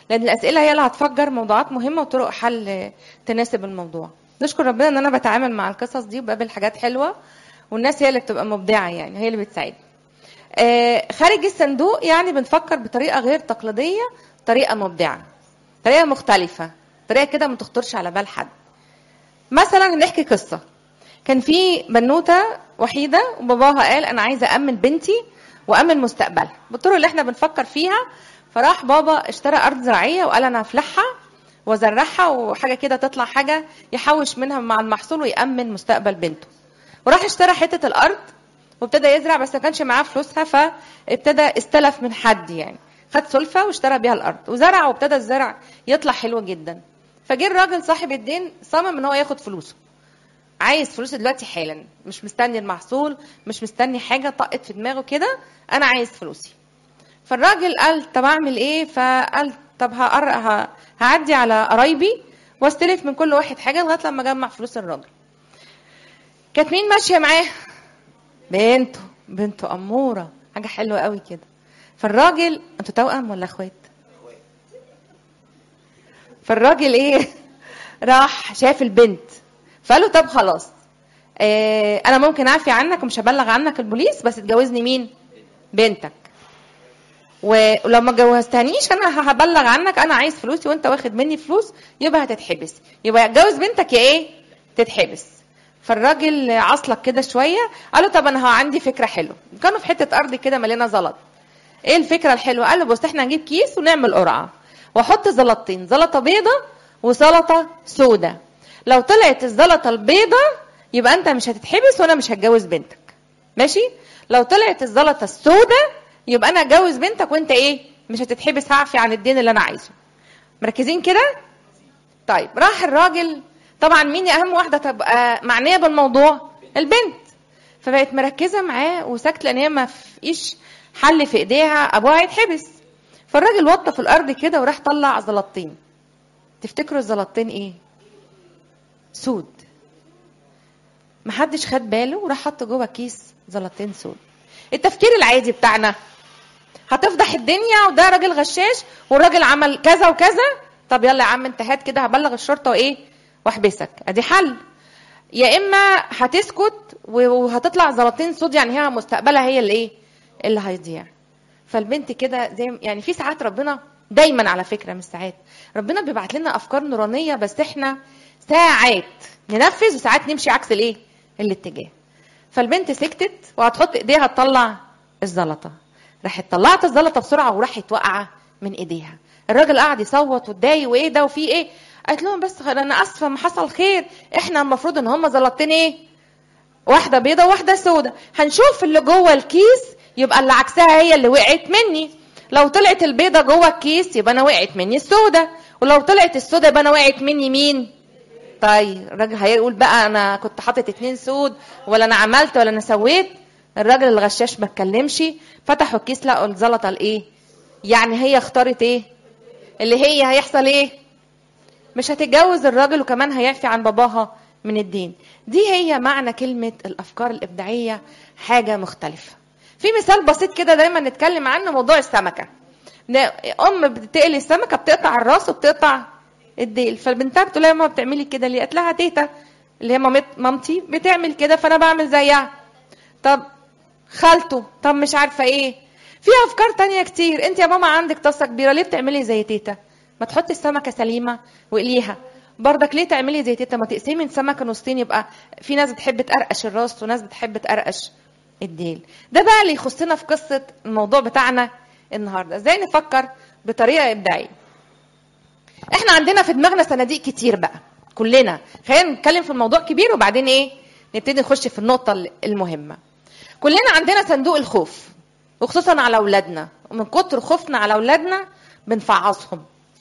لان الاسئله هي اللي هتفجر موضوعات مهمه وطرق حل تناسب الموضوع نشكر ربنا ان انا بتعامل مع القصص دي وبقابل حاجات حلوه والناس هي اللي بتبقى مبدعه يعني هي اللي بتساعدني آه، خارج الصندوق يعني بنفكر بطريقه غير تقليديه طريقه مبدعه طريقه مختلفه طريقه كده ما تخطرش على بال حد مثلا نحكي قصه كان في بنوته وحيده وباباها قال انا عايزه امن بنتي وامن مستقبلها بالطرق اللي احنا بنفكر فيها فراح بابا اشترى ارض زراعيه وقال انا هفلحها وازرعها وحاجه كده تطلع حاجه يحوش منها مع المحصول ويامن مستقبل بنته وراح اشترى حته الارض وابتدى يزرع بس ما كانش معاه فلوسها فابتدى استلف من حد يعني خد سلفه واشترى بيها الارض وزرع وابتدى الزرع يطلع حلو جدا فجه الراجل صاحب الدين صمم ان هو ياخد فلوسه عايز فلوسه دلوقتي حالا مش مستني المحصول مش مستني حاجه طقت في دماغه كده انا عايز فلوسي فالراجل قال طب اعمل ايه فقال طب هقر... ه... هعدي على قرايبي واستلف من كل واحد حاجه لغايه لما اجمع فلوس الراجل كانت مين ماشيه معاه بنته بنته اموره حاجه حلوه قوي كده فالراجل انتوا توأم ولا اخوات فالراجل ايه راح شاف البنت فقال له طب خلاص آه انا ممكن اعفي عنك ومش هبلغ عنك البوليس بس تجوزني مين بنتك ولو ما جوزتهنيش انا هبلغ عنك انا عايز فلوسي وانت واخد مني فلوس يبقى هتتحبس يبقى يا تجوز بنتك يا ايه تتحبس فالراجل عصلك كده شويه قال له طب انا عندي فكره حلوه كانوا في حته ارض كده مليانه زلط ايه الفكره الحلوه قال له بص احنا هنجيب كيس ونعمل قرعه واحط زلطتين زلطه بيضه وزلطه سودة لو طلعت الزلطه البيضه يبقى انت مش هتتحبس وانا مش هتجوز بنتك ماشي لو طلعت الزلطه السودة يبقى انا اتجوز بنتك وانت ايه مش هتتحبس هعفي عن الدين اللي انا عايزه مركزين كده طيب راح الراجل طبعا مين اهم واحده تبقى معنيه بالموضوع البنت فبقت مركزه معاه وساكته لان هي ما فيش حل في ايديها ابوها هيتحبس فالراجل وطى في الارض كده وراح طلع زلطتين تفتكروا الزلطتين ايه سود محدش خد باله وراح حط جوه كيس زلطتين سود التفكير العادي بتاعنا هتفضح الدنيا وده راجل غشاش والراجل عمل كذا وكذا طب يلا يا عم انت هات كده هبلغ الشرطه وايه واحبسك ادي حل يا اما هتسكت وهتطلع زلطين سود يعني هي مستقبلها هي اللي ايه اللي هيضيع فالبنت كده زي يعني في ساعات ربنا دايما على فكره مش ساعات ربنا بيبعت لنا افكار نورانيه بس احنا ساعات ننفذ وساعات نمشي عكس الايه الاتجاه فالبنت سكتت وهتحط ايديها تطلع الزلطه راحت طلعت الزلطه بسرعه وراحت واقعه من ايديها الراجل قعد يصوت واتضايق وايه ده وفي ايه قالت لهم بس انا اسفه ما حصل خير احنا المفروض ان هم زلطتين ايه واحده بيضه وواحده سودة هنشوف اللي جوه الكيس يبقى اللي عكسها هي اللي وقعت مني لو طلعت البيضه جوه الكيس يبقى انا وقعت مني السودة ولو طلعت السودة يبقى انا وقعت مني مين طيب الراجل هيقول بقى انا كنت حاطط اتنين سود ولا انا عملت ولا انا سويت الراجل الغشاش ما اتكلمش فتحوا الكيس لقوا الزلطه الايه يعني هي اختارت ايه اللي هي هيحصل ايه مش هتتجوز الراجل وكمان هيعفي عن باباها من الدين دي هي معنى كلمة الأفكار الإبداعية حاجة مختلفة في مثال بسيط كده دايما نتكلم عنه موضوع السمكة أم بتقلي السمكة بتقطع الراس وبتقطع الديل فالبنتها بتقول لها يا ماما بتعملي كده ليه؟ قالت لها تيتا اللي هي مامت مامتي بتعمل كده فأنا بعمل زيها طب خالته طب مش عارفة إيه في أفكار تانية كتير أنت يا ماما عندك طاسة كبيرة ليه بتعملي زي تيتا؟ ما تحطي السمكة سليمة واقليها برضك ليه تعملي زي تيتا ما تقسمي السمكه نصين يبقى في ناس بتحب تقرقش الراس وناس بتحب تقرقش الديل ده بقى اللي يخصنا في قصه الموضوع بتاعنا النهارده ازاي نفكر بطريقه ابداعيه احنا عندنا في دماغنا صناديق كتير بقى كلنا خلينا نتكلم في الموضوع كبير وبعدين ايه نبتدي نخش في النقطه المهمه كلنا عندنا صندوق الخوف وخصوصا على اولادنا ومن كتر خوفنا على اولادنا بنفعصهم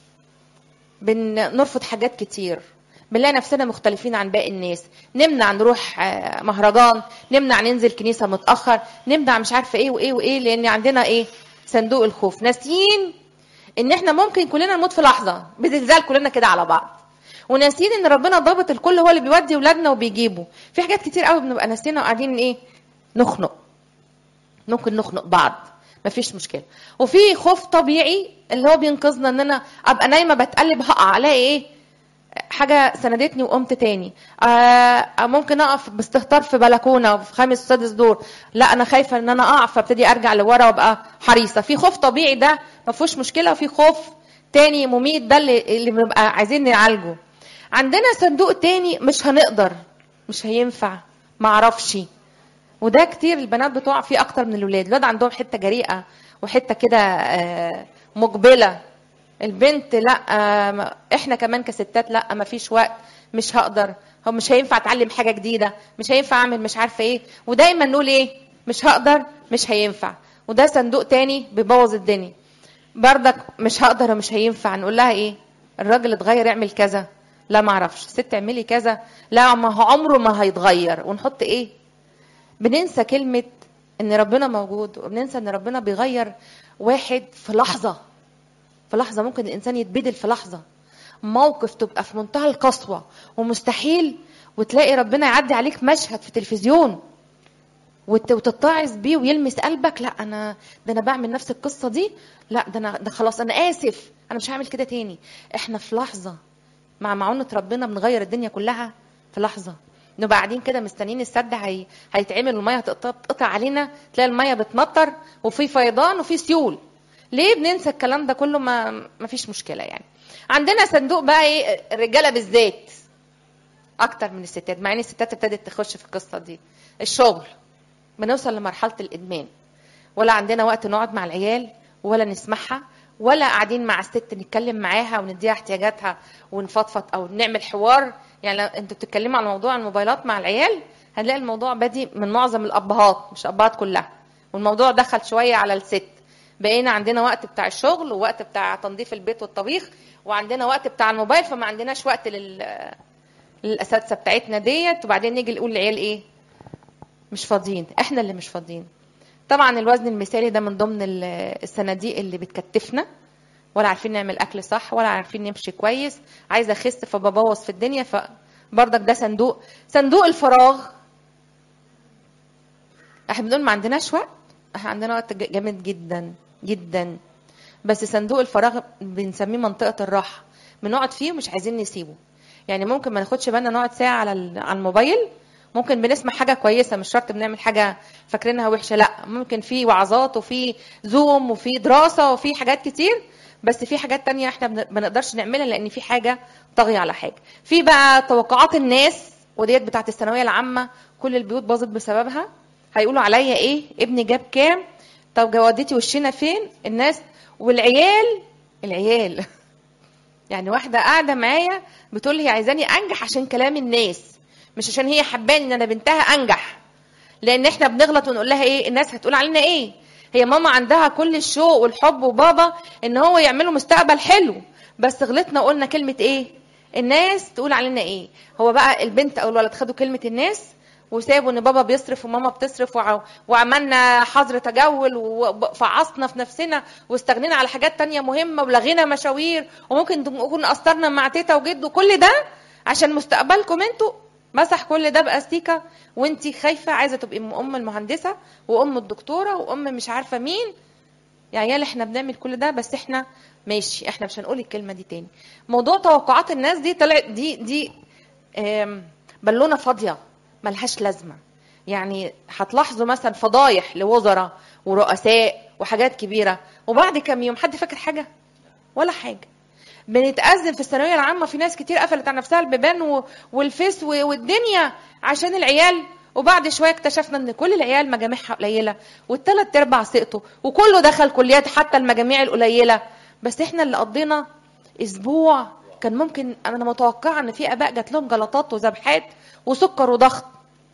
بنرفض حاجات كتير بنلاقي نفسنا مختلفين عن باقي الناس نمنع نروح مهرجان نمنع ننزل كنيسة متأخر نمنع مش عارفة ايه وايه وايه لان عندنا ايه صندوق الخوف ناسيين ان احنا ممكن كلنا نموت في لحظة بزلزال كلنا كده على بعض وناسيين ان ربنا ضابط الكل هو اللي بيودي ولادنا وبيجيبه في حاجات كتير قوي بنبقى ناسيينها وقاعدين ايه نخنق ممكن نخنق بعض مفيش مشكله وفي خوف طبيعي اللي هو بينقذنا ان انا ابقى نايمه بتقلب هقع الاقي ايه حاجه سندتني وقمت تاني آه ممكن اقف باستهتار في بلكونه في خامس وسادس دور لا انا خايفه ان انا اقع فابتدي ارجع لورا وابقى حريصه في خوف طبيعي ده ما فيهوش مشكله وفي خوف تاني مميت ده اللي اللي بنبقى عايزين نعالجه عندنا صندوق تاني مش هنقدر مش هينفع ما اعرفش وده كتير البنات بتقع فيه اكتر من الولاد الولاد عندهم حته جريئه وحته كده آه، مقبله البنت لا آه، احنا كمان كستات لا ما فيش وقت مش هقدر هو مش هينفع اتعلم حاجه جديده مش هينفع اعمل مش عارفه ايه ودايما نقول ايه مش هقدر مش هينفع وده صندوق تاني بيبوظ الدنيا بردك مش هقدر ومش هينفع نقول لها ايه الراجل اتغير اعمل كذا لا ما اعرفش ست اعملي كذا لا ما هو عمره ما هيتغير ونحط ايه بننسى كلمة ان ربنا موجود وبننسى ان ربنا بيغير واحد في لحظة في لحظة ممكن الانسان يتبدل في لحظة موقف تبقى في منتهى القسوة ومستحيل وتلاقي ربنا يعدي عليك مشهد في تلفزيون وت- وتتعظ بيه ويلمس قلبك لا انا ده انا بعمل نفس القصه دي لا ده انا ده خلاص انا اسف انا مش هعمل كده تاني احنا في لحظه مع معونه ربنا بنغير الدنيا كلها في لحظه نبقى قاعدين كده مستنيين السد هي... هيتعمل والميه هتقطع تقطع علينا تلاقي الميه بتمطر وفي فيضان وفي سيول ليه بننسى الكلام ده كله ما ما فيش مشكله يعني عندنا صندوق بقى ايه الرجاله بالذات اكتر من الستات مع ان الستات ابتدت تخش في القصه دي الشغل بنوصل لمرحله الادمان ولا عندنا وقت نقعد مع العيال ولا نسمعها ولا قاعدين مع الست نتكلم معاها ونديها احتياجاتها ونفضفض او نعمل حوار يعني لو انتوا بتتكلموا عن موضوع الموبايلات مع العيال هنلاقي الموضوع بادي من معظم الابهات مش الابهات كلها والموضوع دخل شويه على الست بقينا عندنا وقت بتاع الشغل ووقت بتاع تنظيف البيت والطبيخ وعندنا وقت بتاع الموبايل فما عندناش وقت لل للاساتذه بتاعتنا ديت وبعدين نيجي نقول للعيال ايه مش فاضيين احنا اللي مش فاضيين طبعا الوزن المثالي ده من ضمن ال- الصناديق اللي بتكتفنا ولا عارفين نعمل اكل صح ولا عارفين نمشي كويس عايزه اخس فببوظ في الدنيا فبرضك ده صندوق صندوق الفراغ احنا بنقول ما عندناش وقت احنا عندنا وقت ج- جامد جدا جدا بس صندوق الفراغ بنسميه منطقه الراحه بنقعد فيه ومش عايزين نسيبه يعني ممكن ما ناخدش بالنا نقعد ساعه على ال- على الموبايل ممكن بنسمع حاجه كويسه مش شرط بنعمل حاجه فاكرينها وحشه لا ممكن في وعظات وفي زوم وفي دراسه وفي حاجات كتير بس في حاجات تانية احنا بن- ما نقدرش نعملها لان في حاجه طاغيه على حاجه في بقى توقعات الناس وديت بتاعت الثانويه العامه كل البيوت باظت بسببها هيقولوا عليا ايه ابني جاب كام طب جوادتي وشنا فين الناس والعيال العيال يعني واحده قاعده معايا بتقول لي هي عايزاني انجح عشان كلام الناس مش عشان هي حباني ان انا بنتها انجح لان احنا بنغلط ونقول لها ايه الناس هتقول علينا ايه هي ماما عندها كل الشوق والحب وبابا ان هو يعملوا مستقبل حلو بس غلطنا وقلنا كلمه ايه الناس تقول علينا ايه هو بقى البنت او الولد خدوا كلمه الناس وسابوا ان بابا بيصرف وماما بتصرف وع- وعملنا حظر تجول وفعصنا في نفسنا واستغنينا على حاجات تانية مهمة ولغينا مشاوير وممكن نكون قصرنا مع تيتا وجد وكل ده عشان مستقبلكم انتوا مسح كل ده باستيكه وانتي خايفه عايزه تبقي ام المهندسه وام الدكتوره وام مش عارفه مين يا عيال احنا بنعمل كل ده بس احنا ماشي احنا مش هنقول الكلمه دي تاني موضوع توقعات الناس دي طلعت دي دي آم، بالونه فاضيه ملهاش لازمه يعني هتلاحظوا مثلا فضايح لوزراء ورؤساء وحاجات كبيره وبعد كام يوم حد فاكر حاجه ولا حاجه بنتأذن في الثانوية العامة في ناس كتير قفلت على نفسها البيبان و- والفيس و- والدنيا عشان العيال وبعد شوية اكتشفنا ان كل العيال مجاميعها قليلة والتلات ارباع سقطوا وكله دخل كليات حتى المجاميع القليلة بس احنا اللي قضينا اسبوع كان ممكن انا متوقعة ان في اباء جات لهم جلطات وذبحات وسكر وضغط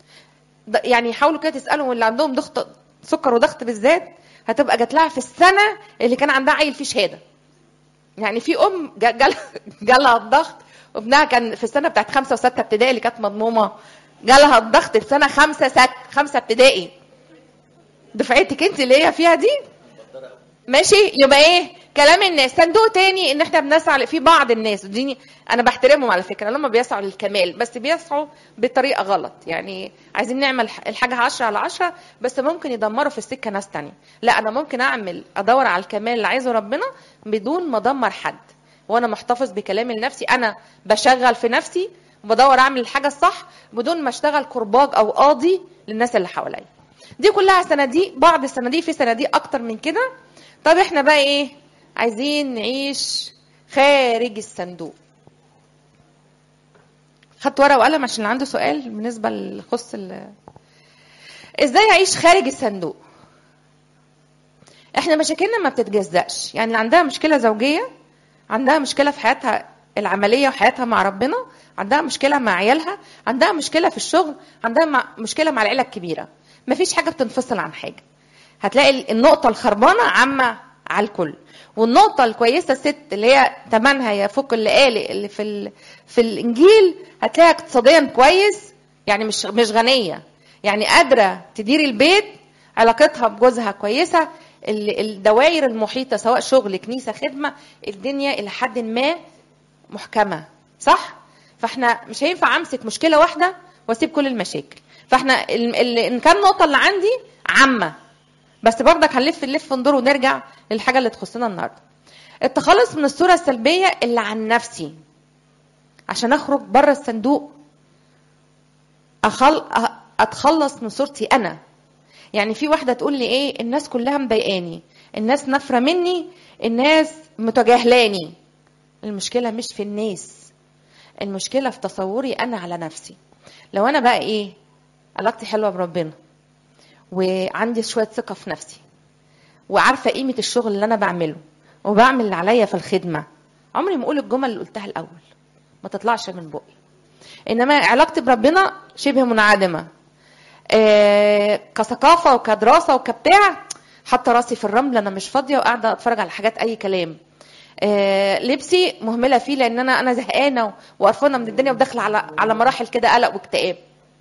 ده- يعني حاولوا كده تسالوا اللي عندهم ضغط سكر وضغط بالذات هتبقى جات لها في السنه اللي كان عندها عيل فيه شهاده يعني في ام جا- جال جالها الضغط وابنها كان في السنه بتاعت خمسه وسته ابتدائي اللي كانت مضمومه جالها الضغط في سنه خمسه سك خمسه ابتدائي دفعتك انت اللي هي فيها دي ماشي يبقى ايه كلام الناس صندوق تاني ان احنا بنسعى في بعض الناس دي انا بحترمهم على فكره لما بيسعوا للكمال بس بيسعوا بطريقه غلط يعني عايزين نعمل الحاجه 10 على 10 بس ممكن يدمروا في السكه ناس تانية لا انا ممكن اعمل ادور على الكمال اللي عايزه ربنا بدون ما ادمر حد وانا محتفظ بكلامي لنفسي انا بشغل في نفسي وبدور اعمل الحاجه الصح بدون ما اشتغل كرباج او قاضي للناس اللي حواليا دي كلها صناديق بعض الصناديق في صناديق اكتر من كده طب احنا بقى ايه عايزين نعيش خارج الصندوق خدت ورقه وقلم عشان اللي عنده سؤال بالنسبه لخص ال... ازاي اعيش خارج الصندوق احنا مشاكلنا ما بتتجزأش يعني اللي عندها مشكله زوجيه عندها مشكله في حياتها العمليه وحياتها مع ربنا عندها مشكله مع عيالها عندها مشكله في الشغل عندها مع مشكله مع العيله الكبيره مفيش حاجه بتنفصل عن حاجه هتلاقي النقطه الخربانه عامه على الكل والنقطة الكويسة الست اللي هي تمنها يفوق اللي قال اللي في ال... في الإنجيل هتلاقيها اقتصاديا كويس يعني مش مش غنية يعني قادرة تدير البيت علاقتها بجوزها كويسة الدوائر المحيطة سواء شغل كنيسة خدمة الدنيا إلى حد ما محكمة صح؟ فاحنا مش هينفع امسك مشكلة واحدة واسيب كل المشاكل فاحنا ال... ال... ان كان النقطة اللي عندي عامة بس برضك هنلف نلف ندور ونرجع للحاجه اللي تخصنا النهارده التخلص من الصوره السلبيه اللي عن نفسي عشان اخرج بره الصندوق أخل... اتخلص من صورتي انا يعني في واحده تقول لي ايه الناس كلها مضايقاني الناس نافره مني الناس متجاهلاني المشكله مش في الناس المشكله في تصوري انا على نفسي لو انا بقى ايه علاقتي حلوه بربنا وعندي شويه ثقه في نفسي وعارفه قيمه الشغل اللي انا بعمله وبعمل اللي عليا في الخدمه عمري ما اقول الجمل اللي قلتها الاول ما تطلعش من بقي انما علاقتي بربنا شبه منعدمه آه كثقافه وكدراسه وكبتاع حاطه راسي في الرمل انا مش فاضيه وقاعده اتفرج على حاجات اي كلام آه لبسي مهمله فيه لان انا انا زهقانه وقرفانه من الدنيا وداخله على على مراحل كده قلق واكتئاب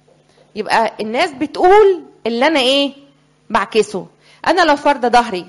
يبقى الناس بتقول اللي انا ايه بعكسه انا لو فارده ظهري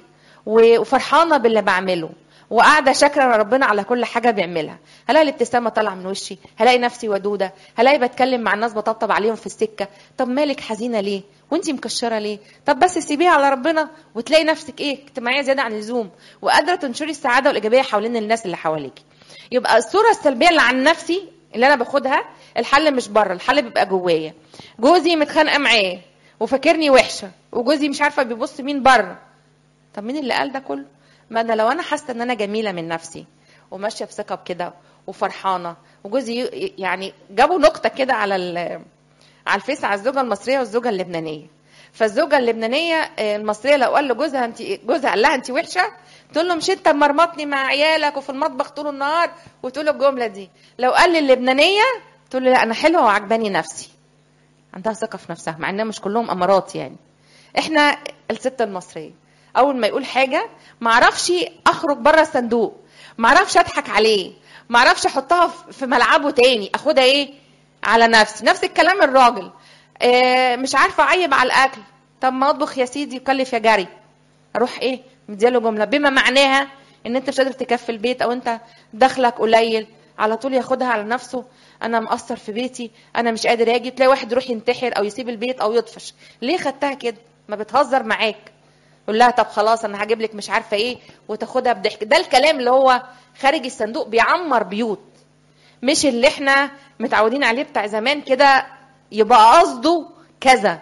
وفرحانه باللي بعمله وقاعده شاكره ربنا على كل حاجه بيعملها هلاقي الابتسامه طالعه من وشي هلاقي نفسي ودوده هلاقي بتكلم مع الناس بطبطب عليهم في السكه طب مالك حزينه ليه وانتي مكشره ليه طب بس سيبيها على ربنا وتلاقي نفسك ايه اجتماعيه زياده عن اللزوم وقادره تنشري السعاده والايجابيه حوالين الناس اللي حواليكي يبقى الصوره السلبيه اللي عن نفسي اللي انا باخدها الحل مش بره الحل بيبقى جوايا جوزي متخانقه معاه وفاكرني وحشه وجوزي مش عارفه بيبص مين بره طب مين اللي قال ده كله ما انا لو انا حاسه ان انا جميله من نفسي وماشيه بثقه بكده وفرحانه وجوزي يعني جابوا نقطه كده على على الفيس على الزوجه المصريه والزوجه اللبنانيه فالزوجه اللبنانيه المصريه لو قال لجوزها انت جوزها قال لها انت وحشه تقول له مش انت مرمطني مع عيالك وفي المطبخ طول النهار وتقول له الجمله دي لو قال للبنانيه تقول له لا انا حلوه وعجباني نفسي عندها ثقه في نفسها مع انها مش كلهم امارات يعني احنا الست المصريه اول ما يقول حاجه ما اعرفش اخرج بره الصندوق ما اعرفش اضحك عليه ما اعرفش احطها في ملعبه تاني اخدها ايه على نفسي نفس الكلام الراجل اه مش عارفه اعيب على الاكل طب ما اطبخ يا سيدي وكلف يا جري اروح ايه مدياله جمله بما معناها ان انت مش قادر تكفي البيت او انت دخلك قليل على طول ياخدها على نفسه انا مقصر في بيتي انا مش قادر اجي تلاقي واحد يروح ينتحر او يسيب البيت او يطفش ليه خدتها كده ما بتهزر معاك قول لها طب خلاص انا هجيب لك مش عارفه ايه وتاخدها بضحك ده الكلام اللي هو خارج الصندوق بيعمر بيوت مش اللي احنا متعودين عليه بتاع زمان كده يبقى قصده كذا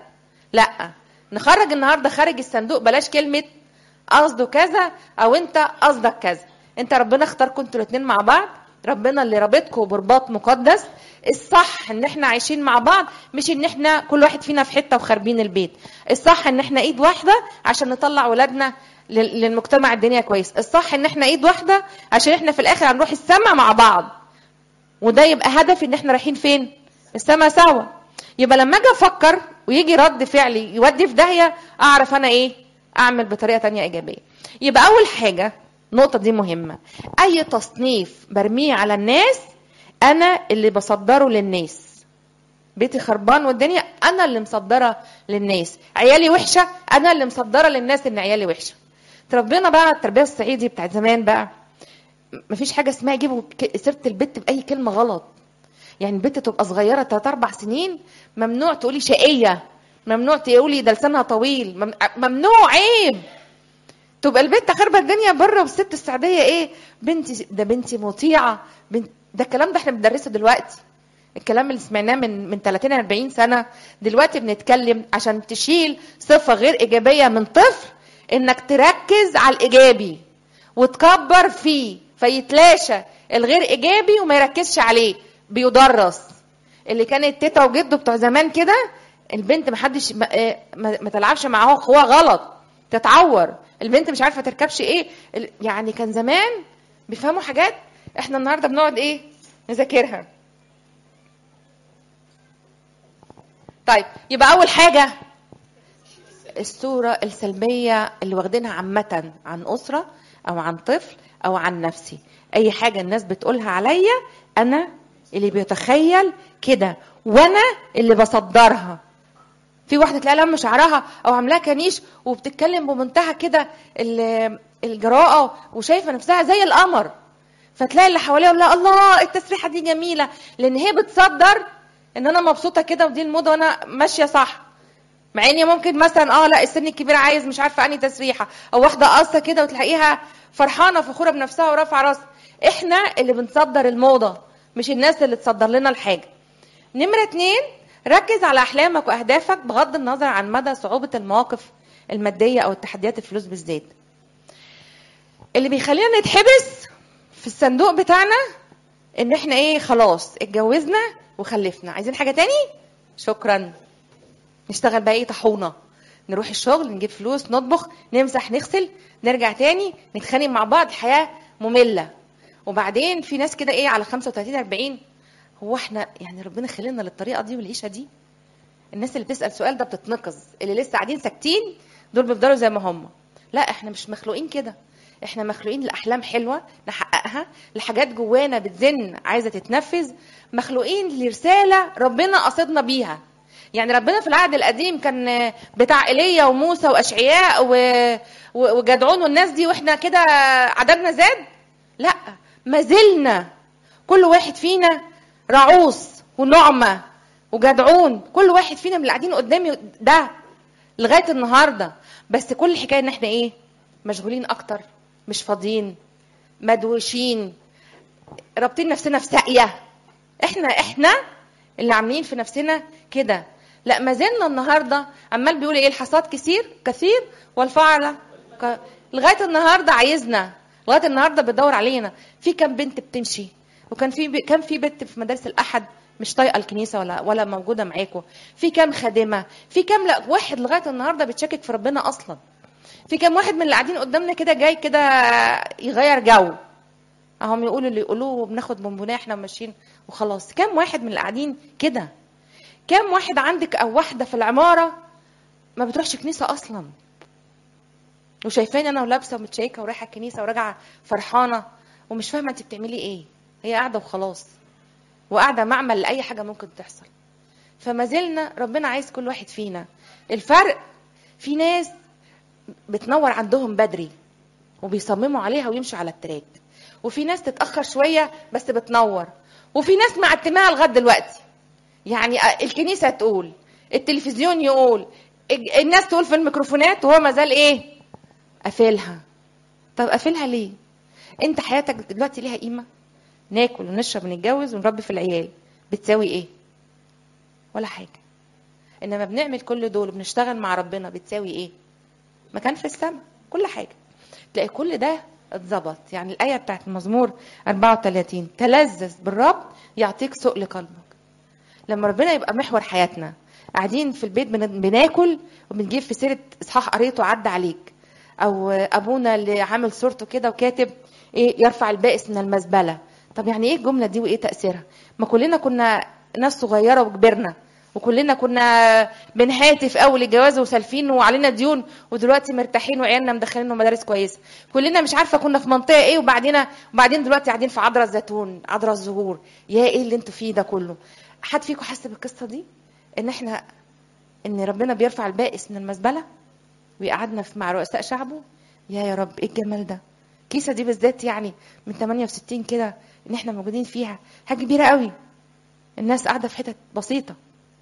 لا نخرج النهارده خارج الصندوق بلاش كلمه قصده كذا او انت قصدك كذا انت ربنا اختاركم انتوا الاثنين مع بعض ربنا اللي رابطكم برباط مقدس الصح ان احنا عايشين مع بعض مش ان احنا كل واحد فينا في حته وخاربين البيت الصح ان احنا ايد واحده عشان نطلع ولادنا للمجتمع الدنيا كويس الصح ان احنا ايد واحده عشان احنا في الاخر هنروح السما مع بعض وده يبقى هدف ان احنا رايحين فين السما سوا يبقى لما اجي افكر ويجي رد فعلي يودي في داهيه اعرف انا ايه اعمل بطريقه تانية ايجابيه يبقى اول حاجه النقطة دي مهمة أي تصنيف برميه على الناس أنا اللي بصدره للناس بيتي خربان والدنيا أنا اللي مصدرة للناس عيالي وحشة أنا اللي مصدرة للناس إن عيالي وحشة تربينا بقى التربيه الصعيدي بتاعت زمان بقى مفيش حاجه اسمها يجيبوا ك- سيره البت باي كلمه غلط يعني البت تبقى صغيره 3 4 سنين ممنوع تقولي شقيه ممنوع تقولي ده لسانها طويل مم- ممنوع عيب تبقى البنت خاربه الدنيا بره والست السعوديه ايه بنتي ده بنتي مطيعه بنت ده الكلام ده احنا بندرسه دلوقتي الكلام اللي سمعناه من من 30 40 سنه دلوقتي بنتكلم عشان تشيل صفه غير ايجابيه من طفل انك تركز على الايجابي وتكبر فيه فيتلاشى الغير ايجابي وما يركزش عليه بيدرس اللي كانت تيتا وجده بتوع زمان كده البنت ما حدش ما, آه، ما, ما تلعبش معاه هو غلط تتعور البنت مش عارفه تركبش ايه ال- يعني كان زمان بيفهموا حاجات احنا النهارده بنقعد ايه نذاكرها طيب يبقى اول حاجه الصوره السلبيه اللي واخدينها عامه عن اسره او عن طفل او عن نفسي اي حاجه الناس بتقولها عليا انا اللي بيتخيل كده وانا اللي بصدرها في واحده تلاقيها لما شعرها او عاملاها كنيش وبتتكلم بمنتهى كده ال- الجراءه وشايفه نفسها زي القمر فتلاقي اللي حواليها يقول لها الله التسريحه دي جميله لان هي بتصدر ان انا مبسوطه كده ودي الموضه وانا ماشيه صح مع اني ممكن مثلا اه لا السن الكبير عايز مش عارفه انهي تسريحه او واحده قاصه كده وتلاقيها فرحانه فخوره بنفسها ورافعه راسها احنا اللي بنصدر الموضه مش الناس اللي تصدر لنا الحاجه نمرة اتنين ركز على أحلامك وأهدافك بغض النظر عن مدى صعوبة المواقف المادية أو التحديات الفلوس بالذات اللي بيخلينا نتحبس في الصندوق بتاعنا ان احنا ايه خلاص اتجوزنا وخلفنا عايزين حاجة تاني شكرا نشتغل بقى ايه طحونة نروح الشغل نجيب فلوس نطبخ نمسح نغسل نرجع تاني نتخانق مع بعض الحياة مملة وبعدين في ناس كده ايه على 35 40 هو احنا يعني ربنا خلينا للطريقه دي والعيشه دي الناس اللي بتسال سؤال ده بتتنقز اللي لسه قاعدين ساكتين دول بيفضلوا زي ما هم لا احنا مش مخلوقين كده احنا مخلوقين لاحلام حلوه نحققها لحاجات جوانا بتزن عايزه تتنفذ مخلوقين لرساله ربنا قصدنا بيها يعني ربنا في العهد القديم كان بتاع ايليا وموسى واشعياء و... و- وجدعون والناس دي واحنا كده عددنا زاد لا ما زلنا كل واحد فينا رعوس ونعمة وجدعون كل واحد فينا من اللي قاعدين قدامي ده لغاية النهاردة بس كل الحكاية ان احنا ايه مشغولين اكتر مش فاضيين مدوشين رابطين نفسنا في ساقية احنا احنا اللي عاملين في نفسنا كده لا ما زلنا النهارده عمال بيقول ايه الحصاد كثير كثير والفعل ك... لغايه النهارده عايزنا لغايه النهارده بتدور علينا في كام بنت بتمشي وكان في كان في بنت في مدارس الاحد مش طايقه الكنيسه ولا ولا موجوده معاكم في كام خادمه في كام لا واحد لغايه النهارده بتشكك في ربنا اصلا في كام واحد من اللي قاعدين قدامنا كده جاي كده يغير جو اهم يقولوا اللي يقولوه وبناخد بونبونيه احنا ماشيين وخلاص كام واحد من اللي قاعدين كده كام واحد عندك او واحده في العماره ما بتروحش كنيسه اصلا وشايفاني انا ولابسه ومتشيكه ورايحه الكنيسه وراجعه فرحانه ومش فاهمه انت بتعملي ايه هي قاعده وخلاص وقاعده معمل لاي حاجه ممكن تحصل فما زلنا ربنا عايز كل واحد فينا الفرق في ناس بتنور عندهم بدري وبيصمموا عليها ويمشوا على التراك وفي ناس تتاخر شويه بس بتنور وفي ناس معتماها لغايه دلوقتي يعني الكنيسه تقول التلفزيون يقول الناس تقول في الميكروفونات وهو ما زال ايه قافلها طب قافلها ليه انت حياتك دلوقتي ليها قيمه ناكل ونشرب ونتجوز ونربي في العيال بتساوي ايه ولا حاجه انما بنعمل كل دول وبنشتغل مع ربنا بتساوي ايه مكان في السماء كل حاجه تلاقي كل ده اتظبط يعني الآية بتاعت المزمور 34 تلذذ بالرب يعطيك سؤل قلبك لما ربنا يبقى محور حياتنا قاعدين في البيت بن- بناكل وبنجيب في سيرة إصحاح قريته عدى عليك أو أبونا اللي عامل صورته كده وكاتب إيه يرفع البائس من المزبلة طب يعني إيه الجملة دي وإيه تأثيرها ما كلنا كنا ناس صغيرة وكبرنا وكلنا كنا بنهاتف اول الجواز وسالفين وعلينا ديون ودلوقتي مرتاحين وعيالنا مدخلينهم مدارس كويسه كلنا مش عارفه كنا في منطقه ايه وبعدين وبعدين دلوقتي قاعدين في عذراء الزيتون عذراء الزهور يا ايه اللي انتوا فيه ده كله حد فيكم حس بالقصه دي ان احنا ان ربنا بيرفع البائس من المزبله ويقعدنا في مع رؤساء شعبه يا يا رب ايه الجمال ده كيسه دي بالذات يعني من 68 كده ان احنا موجودين فيها حاجه كبيره قوي الناس قاعده في حتت بسيطه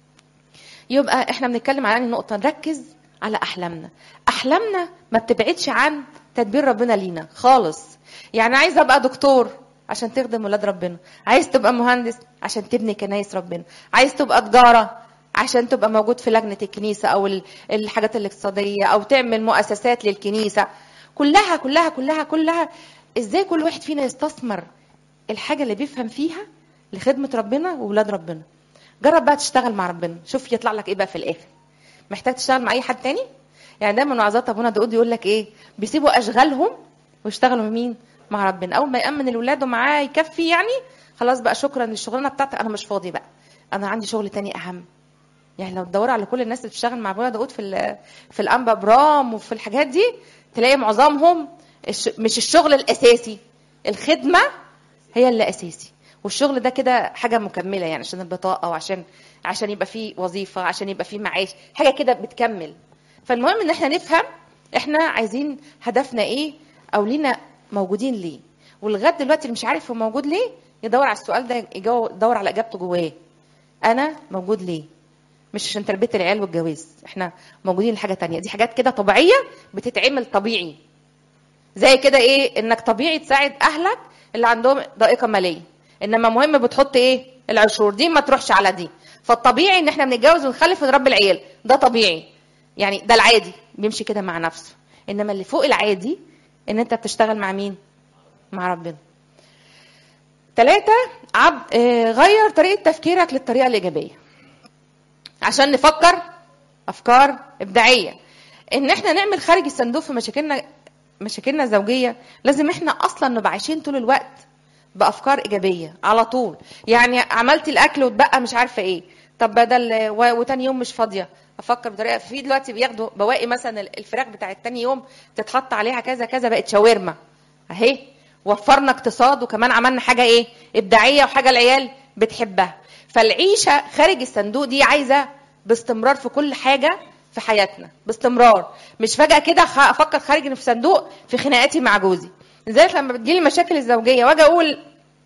يبقى احنا بنتكلم على انهي نقطه نركز على احلامنا احلامنا ما بتبعدش عن تدبير ربنا لينا خالص يعني عايز ابقى دكتور عشان تخدم ولاد ربنا عايز تبقى مهندس عشان تبني كنايس ربنا عايز تبقى تجاره عشان تبقى موجود في لجنه الكنيسه او ال- الحاجات الاقتصاديه او تعمل مؤسسات للكنيسه كلها كلها كلها كلها ازاي كل واحد فينا يستثمر الحاجه اللي بيفهم فيها لخدمه ربنا وولاد ربنا جرب بقى تشتغل مع ربنا شوف يطلع لك ايه بقى في الاخر محتاج تشتغل مع اي حد تاني يعني دايما وعظات ابونا داود يقول لك ايه بيسيبوا اشغالهم ويشتغلوا مع مين مع ربنا اول ما يامن الولاد ومعاه يكفي يعني خلاص بقى شكرا للشغلانه بتاعتك انا مش فاضي بقى انا عندي شغل تاني اهم يعني لو تدوروا على كل الناس اللي بتشتغل مع ابونا داود في ال- في الانبا برام وفي الحاجات دي تلاقي معظمهم الش- مش الشغل الاساسي الخدمه هي اللي اساسي والشغل ده كده حاجه مكمله يعني عشان البطاقه وعشان عشان يبقى فيه وظيفه عشان يبقى فيه معاش حاجه كده بتكمل فالمهم ان احنا نفهم احنا عايزين هدفنا ايه او لينا موجودين ليه ولغايه دلوقتي اللي مش عارف هو موجود ليه يدور على السؤال ده يجاوب- يدور على اجابته جواه انا موجود ليه مش عشان تربيه العيال والجواز احنا موجودين لحاجه تانية دي حاجات كده طبيعيه بتتعمل طبيعي زي كده ايه انك طبيعي تساعد اهلك اللي عندهم ضائقه ماليه انما مهم بتحط ايه العشور دي ما تروحش على دي فالطبيعي ان احنا بنتجوز ونخلف ونربي العيال ده طبيعي يعني ده العادي بيمشي كده مع نفسه انما اللي فوق العادي ان انت بتشتغل مع مين مع ربنا ثلاثة عب... آه، غير طريقة تفكيرك للطريقة الإيجابية عشان نفكر أفكار إبداعية إن إحنا نعمل خارج الصندوق في مشاكلنا مشاكلنا الزوجية لازم إحنا أصلا نبقى عايشين طول الوقت بأفكار إيجابية على طول يعني عملتي الأكل واتبقى مش عارفة إيه طب بدل و... وتاني يوم مش فاضية أفكر بطريقة في دلوقتي بياخدوا بواقي مثلا الفراخ بتاعت تاني يوم تتحط عليها كذا كذا بقت شاورما أهي وفرنا اقتصاد وكمان عملنا حاجه ايه ابداعيه وحاجه العيال بتحبها فالعيشه خارج الصندوق دي عايزه باستمرار في كل حاجه في حياتنا باستمرار مش فجاه كده خ- افكر خارج في صندوق في خناقاتي مع جوزي لذلك لما بتجيلي المشاكل الزوجيه واجي اقول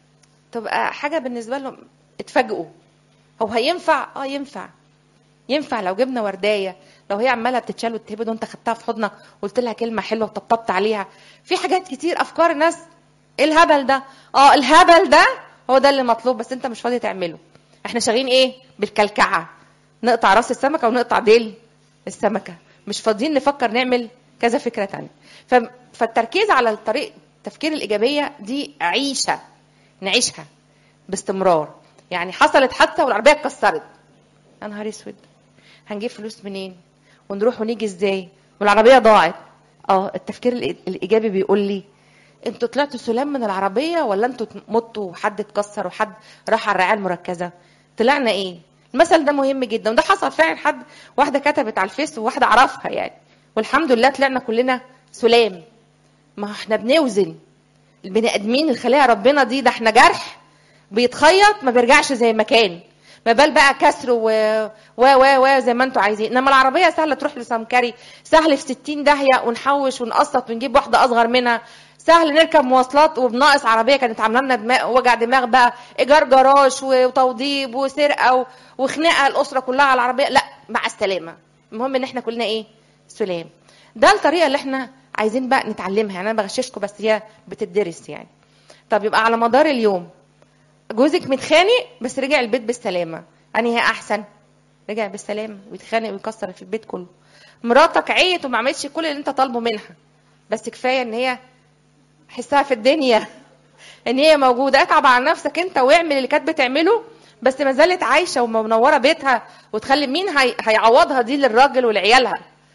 تبقى حاجه بالنسبه لهم اتفاجئوا هو هينفع اه ينفع ينفع لو جبنا وردايه لو هي عماله بتتشال وتتهبد وانت خدتها في حضنك وقلت لها كلمه حلوه وطبطبت عليها في حاجات كتير افكار الناس ايه الهبل ده اه الهبل ده هو ده اللي مطلوب بس انت مش فاضي تعمله احنا شغالين ايه بالكلكعه نقطع راس السمكه ونقطع ديل السمكه مش فاضيين نفكر نعمل كذا فكره تانية ف... فالتركيز على الطريق التفكير الايجابيه دي عيشه نعيشها باستمرار يعني حصلت حادثه والعربيه اتكسرت يا نهار اسود هنجيب فلوس منين ونروح ونيجي ازاي والعربيه ضاعت اه التفكير الإي- الايجابي بيقول لي انتوا طلعتوا سلام من العربيه ولا انتوا متوا وحد اتكسر وحد راح على الرعايه المركزه طلعنا ايه المثل ده مهم جدا وده حصل فعلا حد واحده كتبت على الفيس وواحده اعرفها يعني والحمد لله طلعنا كلنا سلام ما احنا بنوزن البني ادمين الخلايا ربنا دي ده احنا جرح بيتخيط ما بيرجعش زي ما كان ما بال بقى كسر و و و و زي ما انتوا عايزين انما العربيه سهله تروح لسمكري سهل في 60 داهيه ونحوش ونقسط ونجيب واحده اصغر منها سهل نركب مواصلات وبناقص عربيه كانت عامله لنا دماغ وجع دماغ بقى ايجار جراج وتوضيب وسرقه و- وخناقه الاسره كلها على العربيه لا مع السلامه المهم ان احنا كلنا ايه سلام ده الطريقه اللي احنا عايزين بقى نتعلمها يعني انا بغششكم بس هي بتدرس يعني طب يبقى على مدار اليوم جوزك متخانق بس رجع البيت بالسلامه انهي احسن رجع بالسلامه ويتخانق ويكسر في البيت كله مراتك عيت وما عملتش كل اللي انت طالبه منها بس كفايه ان هي حسها في الدنيا ان هي موجوده اتعب على نفسك انت واعمل اللي كانت بتعمله بس ما زالت عايشه ومنوره بيتها وتخلي مين هي... هيعوضها دي للراجل ولعيالها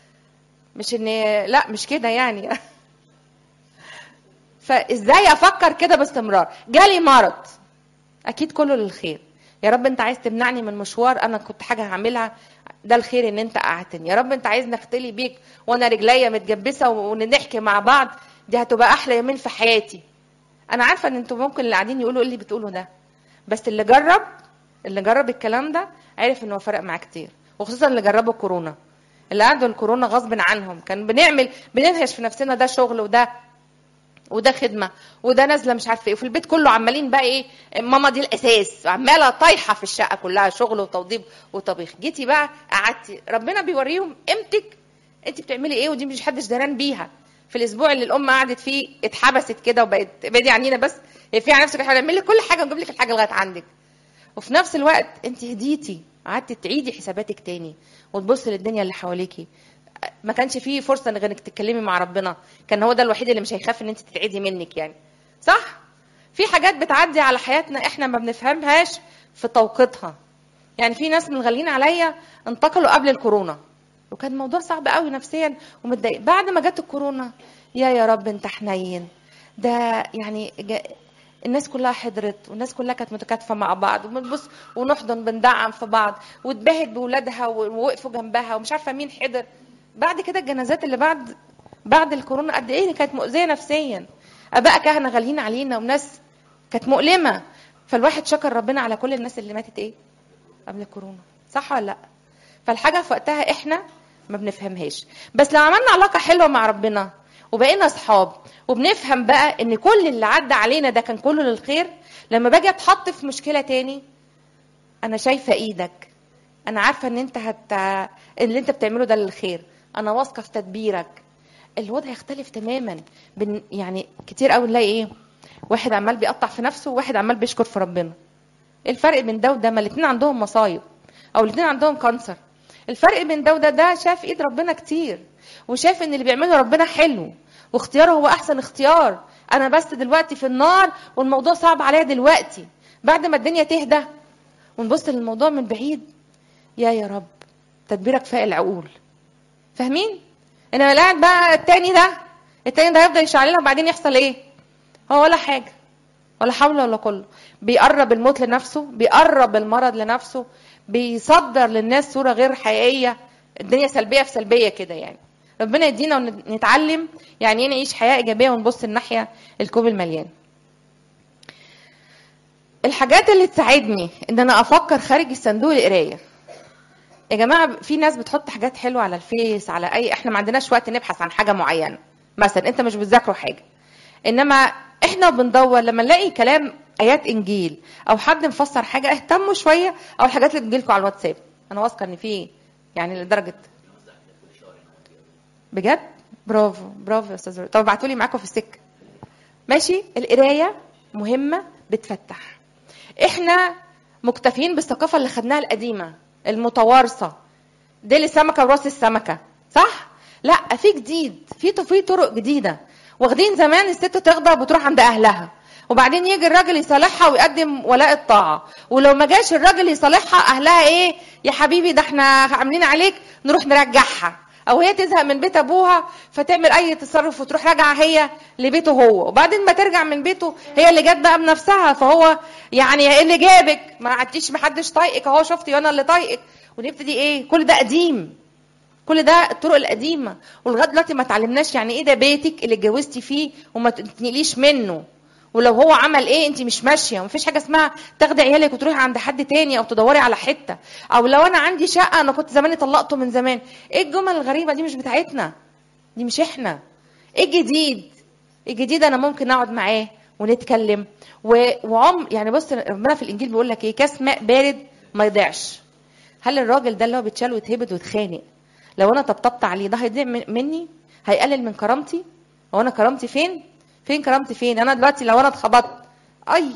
مش ان لا مش كده يعني فازاي افكر كده باستمرار جالي مرض اكيد كله للخير يا رب انت عايز تمنعني من مشوار انا كنت حاجه هعملها ده الخير ان انت قعدتني يا رب انت عايز نختلي بيك وانا رجليا متجبسه ونحكي مع بعض دي هتبقى احلى يومين في حياتي انا عارفه ان انتوا ممكن اللي قاعدين يقولوا ايه اللي بتقوله ده بس اللي جرب اللي جرب الكلام ده عرف ان هو فرق معاه كتير وخصوصا اللي جربوا كورونا اللي قعدوا الكورونا غصب عنهم كان بنعمل بننهش في نفسنا ده شغل وده وده خدمه وده نازله مش عارفه ايه وفي البيت كله عمالين بقى ايه ماما دي الاساس عماله طايحه في الشقه كلها شغل وتوضيب وطبيخ جيتي بقى قعدتي ربنا بيوريهم قيمتك انت بتعملي ايه ودي مش حدش دران بيها في الاسبوع اللي الام قعدت فيه اتحبست كده وبقت ابعدي عنينا بس هي في على نفسك احنا هنعمل لك كل حاجه ونجيب لك الحاجه لغايه عندك وفي نفس الوقت انت هديتي قعدتي تعيدي حساباتك تاني وتبصي للدنيا اللي حواليكي ما كانش فيه فرصه غير انك تتكلمي مع ربنا كان هو ده الوحيد اللي مش هيخاف ان انت تتعدي منك يعني صح في حاجات بتعدي على حياتنا احنا ما بنفهمهاش في توقيتها يعني في ناس من غاليين عليا انتقلوا قبل الكورونا وكان الموضوع صعب قوي نفسيا ومتضايق بعد ما جت الكورونا يا يا رب انت حنين ده يعني جا الناس كلها حضرت والناس كلها كانت متكاتفه مع بعض وبنبص ونحضن بندعم في بعض واتباهت بولادها ووقفوا جنبها ومش عارفه مين حضر بعد كده الجنازات اللي بعد بعد الكورونا قد ايه كانت مؤذيه نفسيا اباء كهنه غاليين علينا وناس كانت مؤلمه فالواحد شكر ربنا على كل الناس اللي ماتت ايه قبل الكورونا صح ولا لا فالحاجه في وقتها احنا ما بنفهمهاش بس لو عملنا علاقه حلوه مع ربنا وبقينا اصحاب وبنفهم بقى ان كل اللي عدى علينا ده كان كله للخير لما باجي اتحط في مشكله تاني انا شايفه ايدك انا عارفه ان انت هت اللي انت بتعمله ده للخير انا واثقه في تدبيرك الوضع يختلف تماما بن يعني كتير قوي نلاقي ايه واحد عمال بيقطع في نفسه وواحد عمال بيشكر في ربنا ايه الفرق بين ده وده ما الاثنين عندهم مصايب او الاثنين عندهم كانسر الفرق بين ده وده ده شاف ايد ربنا كتير وشاف ان اللي بيعمله ربنا حلو واختياره هو احسن اختيار انا بس دلوقتي في النار والموضوع صعب عليا دلوقتي بعد ما الدنيا تهدى ونبص للموضوع من بعيد يا يا رب تدبيرك فاق العقول فاهمين انما قاعد بقى التاني ده التاني ده هيفضل يشعل لنا وبعدين يحصل ايه هو ولا حاجه ولا حول ولا قوه بيقرب الموت لنفسه بيقرب المرض لنفسه بيصدر للناس صوره غير حقيقيه الدنيا سلبيه في سلبيه كده يعني ربنا يدينا ونتعلم يعني ايه نعيش حياه ايجابيه ونبص الناحيه الكوب المليان الحاجات اللي تساعدني ان انا افكر خارج الصندوق القرايه يا جماعه في ناس بتحط حاجات حلوه على الفيس على اي احنا ما عندناش وقت نبحث عن حاجه معينه مثلا انت مش بتذاكروا حاجه انما احنا بندور لما نلاقي كلام ايات انجيل او حد مفسر حاجه اهتموا شويه او الحاجات اللي بتجيلكم على الواتساب انا واثقه ان في يعني لدرجه بجد برافو برافو يا استاذ طب ابعتوا لي معاكم في السكه ماشي القرايه مهمه بتفتح احنا مكتفيين بالثقافه اللي خدناها القديمه المتوارثه ديل السمكه وراس السمكه صح لا في جديد في في طرق جديده واخدين زمان الست تغضب وتروح عند اهلها وبعدين يجي الراجل يصالحها ويقدم ولاء الطاعه ولو ما جاش الراجل يصالحها اهلها ايه يا حبيبي ده احنا عاملين عليك نروح نرجعها او هي تزهق من بيت ابوها فتعمل اي تصرف وتروح راجعه هي لبيته هو وبعدين ما ترجع من بيته هي اللي جت بقى بنفسها فهو يعني ايه اللي جابك ما عدتيش محدش طايقك اهو شفتي انا اللي طايقك ونبتدي ايه كل ده قديم كل ده الطرق القديمه ولغايه دلوقتي ما اتعلمناش يعني ايه ده بيتك اللي اتجوزتي فيه وما تنقليش منه ولو هو عمل ايه انت مش ماشيه مفيش حاجه اسمها تاخدي عيالك وتروحي عند حد تاني او تدوري على حته او لو انا عندي شقه انا كنت زماني طلقته من زمان ايه الجمل الغريبه دي مش بتاعتنا دي مش احنا ايه الجديد الجديد انا ممكن اقعد معاه ونتكلم و... وعم يعني بص ربنا في الانجيل بيقول لك ايه كاس ماء بارد ما يضيعش هل الراجل ده اللي هو بيتشال ويتهبد ويتخانق لو انا طبطبت عليه ده هيضيع مني هيقلل من كرامتي هو انا كرامتي فين فين كرامتي فين انا دلوقتي لو انا اتخبطت اي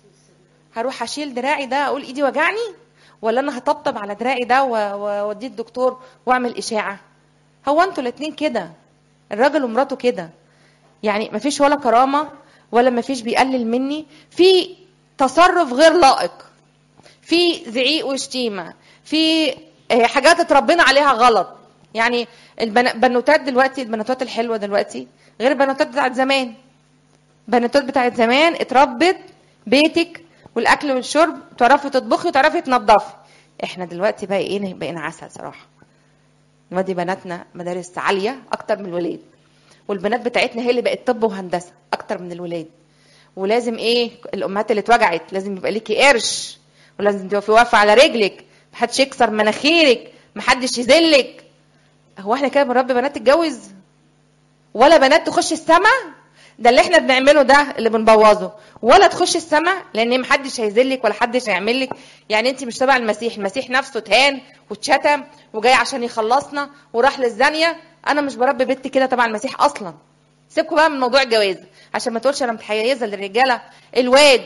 هروح اشيل دراعي ده اقول ايدي وجعني ولا انا هطبطب على دراعي ده واوديه الدكتور واعمل اشاعه هو انتوا الاتنين كده الراجل ومراته كده يعني مفيش ولا كرامه ولا مفيش بيقلل مني في تصرف غير لائق في زعيق وشتيمه في حاجات اتربينا عليها غلط يعني البنوتات دلوقتي البنوتات الحلوه دلوقتي غير البنوتات بتاعت زمان بنوتات بتاعت زمان اتربت بيتك والاكل والشرب تعرفي تطبخي وتعرفي تنظفي احنا دلوقتي بقى ايه بقينا عسل صراحه دلوقتي بناتنا مدارس عاليه اكتر من الولاد والبنات بتاعتنا هي اللي بقت طب وهندسه اكتر من الولاد ولازم ايه الامهات اللي اتوجعت لازم يبقى ليكي قرش ولازم تبقي واقفه على رجلك محدش يكسر مناخيرك محدش يذلك هو احنا كده بنربي بنات تتجوز ولا بنات تخش السما ده اللي احنا بنعمله ده اللي بنبوظه ولا تخش السما لان محدش هيذلك ولا حدش هيعمل لك يعني انت مش تبع المسيح المسيح نفسه اتهان واتشتم وجاي عشان يخلصنا وراح للزانيه انا مش بربي بنتي كده تبع المسيح اصلا سيبكم بقى من موضوع الجواز عشان ما تقولش انا متحيزه للرجاله الواد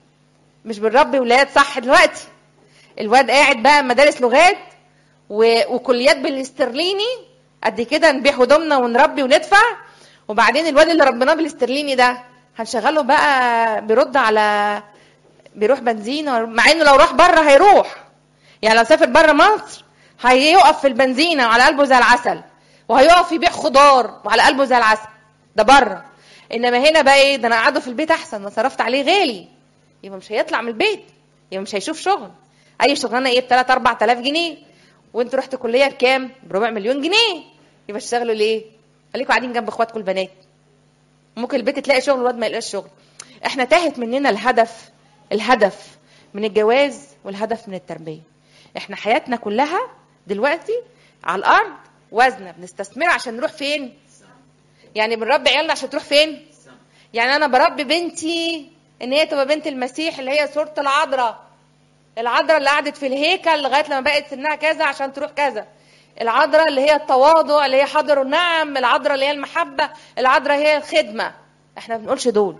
مش بنربي ولاد صح دلوقتي الواد قاعد بقى مدارس لغات و... وكليات بالاسترليني قد كده نبيع هدومنا ونربي وندفع وبعدين الواد اللي ربيناه بالاسترليني ده هنشغله بقى بيرد على بيروح بنزينه مع انه لو راح بره هيروح يعني لو سافر بره مصر هيقف في البنزينه وعلى قلبه زي العسل وهيقف يبيع خضار وعلى قلبه زي العسل ده بره انما هنا بقى ايه ده انا قاعده في البيت احسن انا صرفت عليه غالي يبقى مش هيطلع من البيت يبقى مش هيشوف شغل اي شغلانه ايه ب 3 4000 جنيه وانتوا رحتوا كليه بكام بربع مليون جنيه يبقى تشتغلوا ليه خليكم قاعدين جنب اخواتكم البنات ممكن البيت تلاقي شغل والواد ما يلاقيش شغل احنا تاهت مننا الهدف الهدف من الجواز والهدف من التربيه احنا حياتنا كلها دلوقتي على الارض وزنه بنستثمرها عشان نروح فين يعني بنربي عيالنا عشان تروح فين يعني انا بربي بنتي ان هي تبقى بنت المسيح اللي هي صوره العذراء العذراء اللي قعدت في الهيكل لغايه لما بقت سنها كذا عشان تروح كذا العذراء اللي هي التواضع اللي هي حضر النعم العذراء اللي هي المحبه العذراء هي الخدمه احنا ما بنقولش دول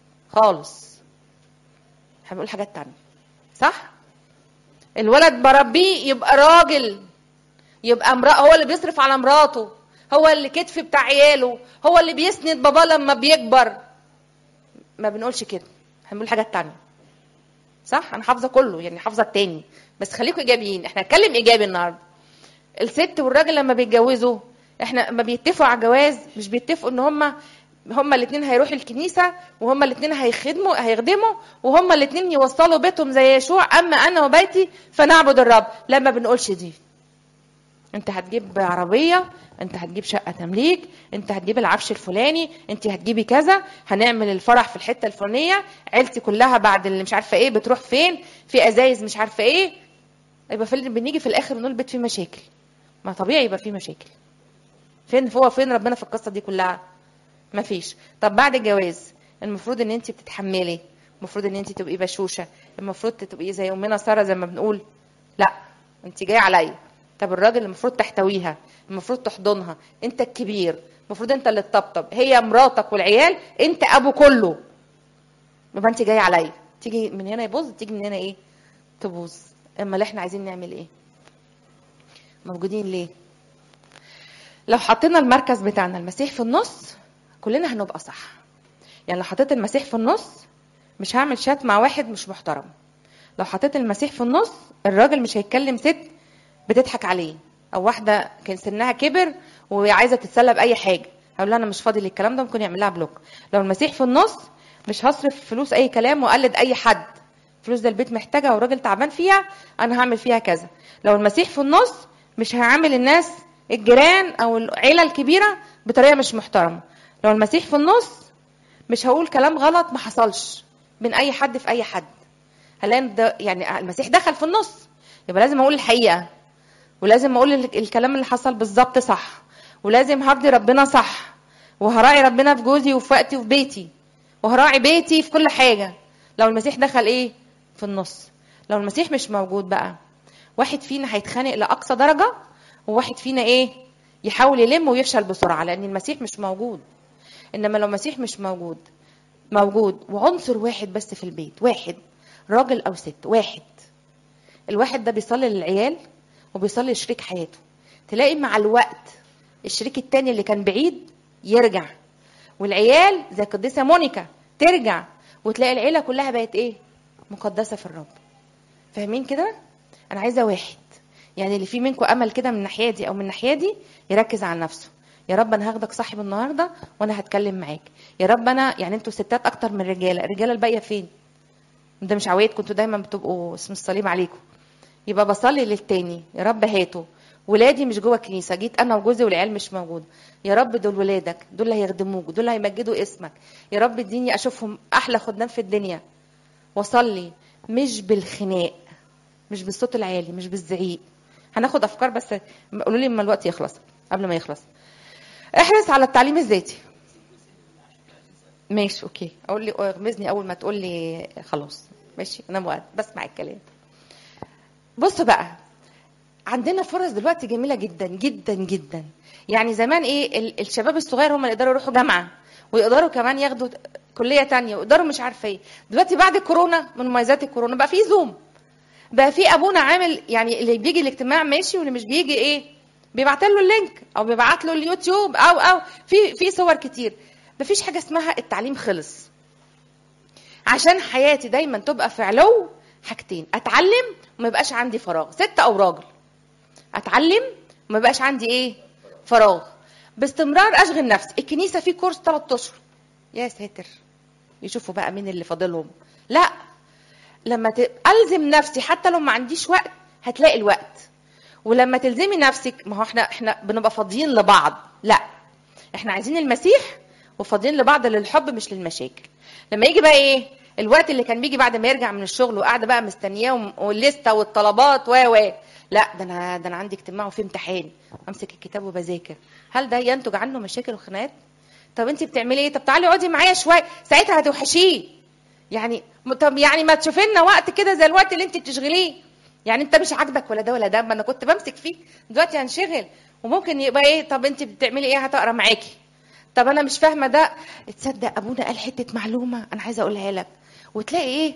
خالص احنا بنقول حاجات تانية صح الولد بربيه يبقى راجل يبقى امرأة هو اللي بيصرف على مراته هو اللي كتف بتاع عياله هو اللي بيسند باباه لما بيكبر ما بنقولش كده احنا بنقول حاجات تانية صح انا حافظه كله يعني حافظه التاني بس خليكم ايجابيين احنا هنتكلم ايجابي النهارده الست والراجل لما بيتجوزوا احنا لما بيتفقوا على الجواز مش بيتفقوا ان هما هما الاثنين هيروحوا الكنيسه وهما الاثنين هيخدموا هيخدموا وهما الاثنين يوصلوا بيتهم زي يشوع اما انا وبيتي فنعبد الرب لا ما بنقولش دي انت هتجيب عربيه انت هتجيب شقه تمليك انت هتجيب العفش الفلاني انت هتجيبي كذا هنعمل الفرح في الحته الفلانيه عيلتي كلها بعد اللي مش عارفه ايه بتروح فين في ازايز مش عارفه ايه يبقى في بنيجي في الاخر نقول البيت فيه مشاكل ما طبيعي يبقى فيه مشاكل فين هو فين ربنا في القصه دي كلها مفيش طب بعد الجواز المفروض ان انت بتتحملي المفروض ان انت تبقي بشوشه المفروض تبقي زي امنا ساره زي ما بنقول لا انت جايه عليا طب الراجل المفروض تحتويها المفروض تحضنها انت الكبير المفروض انت اللي تطبطب هي مراتك والعيال انت ابو كله يبقى انت جايه عليا تيجي من هنا يبوظ تيجي من هنا ايه تبوظ اما اللي احنا عايزين نعمل ايه موجودين ليه لو حطينا المركز بتاعنا المسيح في النص كلنا هنبقى صح يعني لو حطيت المسيح في النص مش هعمل شات مع واحد مش محترم لو حطيت المسيح في النص الراجل مش هيتكلم ست بتضحك عليه او واحده كان سنها كبر وعايزه تتسلى باي حاجه هقول لها انا مش فاضي للكلام ده ممكن يعمل لها بلوك لو المسيح في النص مش هصرف فلوس اي كلام واقلد اي حد فلوس ده البيت محتاجها والراجل تعبان فيها انا هعمل فيها كذا لو المسيح في النص مش هعامل الناس الجيران او العيله الكبيره بطريقه مش محترمه لو المسيح في النص مش هقول كلام غلط ما حصلش من اي حد في اي حد هلاقي ده يعني المسيح دخل في النص يبقى لازم اقول الحقيقه ولازم اقول الكلام اللي حصل بالظبط صح ولازم هرضي ربنا صح وهراعي ربنا في جوزي وفي وقتي وفي بيتي وهراعي بيتي في كل حاجه لو المسيح دخل ايه في النص لو المسيح مش موجود بقى واحد فينا هيتخانق لاقصى درجه وواحد فينا ايه يحاول يلم ويفشل بسرعه لان المسيح مش موجود انما لو المسيح مش موجود موجود وعنصر واحد بس في البيت واحد راجل او ست واحد الواحد ده بيصلي للعيال وبيصلي لشريك حياته تلاقي مع الوقت الشريك التاني اللي كان بعيد يرجع والعيال زي القديسه مونيكا ترجع وتلاقي العيله كلها بقت ايه مقدسه في الرب فاهمين كده انا عايزه واحد يعني اللي فيه منكم امل كده من الناحيه دي او من الناحيه دي يركز على نفسه يا رب انا هاخدك صاحب النهارده وانا هتكلم معاك يا رب انا يعني انتوا ستات اكتر من رجاله الرجاله الباقيه فين ده مش عوايد كنتوا دايما بتبقوا اسم الصليب عليكم يبقى بصلي للتاني يا رب هاته ولادي مش جوه الكنيسه جيت انا وجوزي والعيال مش موجود يا رب دول ولادك دول اللي هيخدموك دول اللي هيمجدوا اسمك يا رب اديني اشوفهم احلى خدام في الدنيا وصلي مش بالخناق مش بالصوت العالي مش بالزعيق هناخد افكار بس قولوا لي اما الوقت يخلص قبل ما يخلص احرص على التعليم الذاتي ماشي اوكي اقول لي اغمزني اول ما تقول لي خلاص ماشي انا موافق بسمع الكلام بصوا بقى عندنا فرص دلوقتي جميله جدا جدا جدا يعني زمان ايه ال- الشباب الصغير هم اللي يقدروا يروحوا جامعه ويقدروا كمان ياخدوا كليه تانية ويقدروا مش عارفه ايه دلوقتي بعد الكورونا من مميزات الكورونا بقى في زوم بقى في ابونا عامل يعني اللي بيجي الاجتماع ماشي واللي مش بيجي ايه بيبعت له اللينك او بيبعت له اليوتيوب او او في في صور كتير مفيش حاجه اسمها التعليم خلص عشان حياتي دايما تبقى في علو حاجتين اتعلم وما يبقاش عندي فراغ ست او راجل اتعلم وما يبقاش عندي ايه فراغ باستمرار اشغل نفسي الكنيسه في كورس 3 اشهر يا ساتر يشوفوا بقى مين اللي فاضلهم لا لما ت- الزم نفسي حتى لو ما عنديش وقت هتلاقي الوقت ولما تلزمي نفسك ما هو احنا احنا بنبقى فاضيين لبعض لا احنا عايزين المسيح وفاضيين لبعض للحب مش للمشاكل لما يجي بقى ايه الوقت اللي كان بيجي بعد ما يرجع من الشغل وقاعده بقى مستنياه وم- والليسته والطلبات و و لا ده انا ده انا عندي اجتماع وفي امتحان امسك الكتاب وبذاكر هل ده ينتج عنه مشاكل وخناقات طب انت بتعملي ايه طب تعالي اقعدي معايا شويه ساعتها هتوحشيه يعني م- طب يعني ما تشوفي لنا وقت كده زي الوقت اللي انت بتشغليه يعني انت مش عاجبك ولا ده ولا ده ما انا كنت بمسك فيه دلوقتي هنشغل وممكن يبقى ايه طب انت بتعملي ايه هتقرا معاكي طب انا مش فاهمه ده تصدق ابونا قال حته معلومه انا عايزه اقولها لك وتلاقي ايه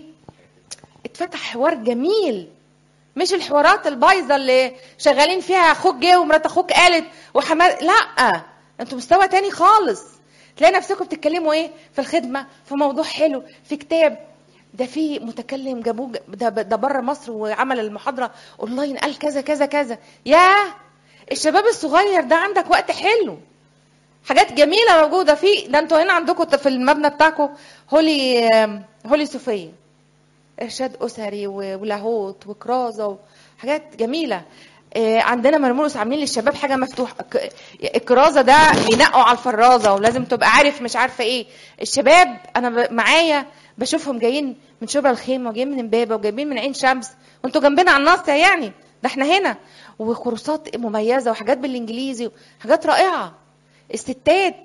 اتفتح حوار جميل مش الحوارات البايظه اللي شغالين فيها اخوك جه ومرات اخوك قالت وحماد لا انتوا مستوى تاني خالص تلاقي نفسكم بتتكلموا ايه في الخدمه في موضوع حلو في كتاب ده في متكلم جابوه ج- ده ده بره مصر وعمل المحاضره اونلاين قال كذا كذا كذا ياه الشباب الصغير ده عندك وقت حلو حاجات جميله موجوده فيه ده انتوا هنا عندكم في المبنى بتاعكم هولي هولي صوفيه ارشاد اسري و- ولاهوت وكرازه وحاجات جميله آه، عندنا مرموس عاملين للشباب حاجه مفتوحه ك- الكرازه ده بينقوا على الفرازه ولازم تبقى عارف مش عارفه ايه الشباب انا ب- معايا بشوفهم جايين من شبرا الخيمه وجايين من امبابه وجايبين من عين شمس وانتوا جنبنا على الناصيه يعني ده احنا هنا وكورسات مميزه وحاجات بالانجليزي وحاجات رائعه الستات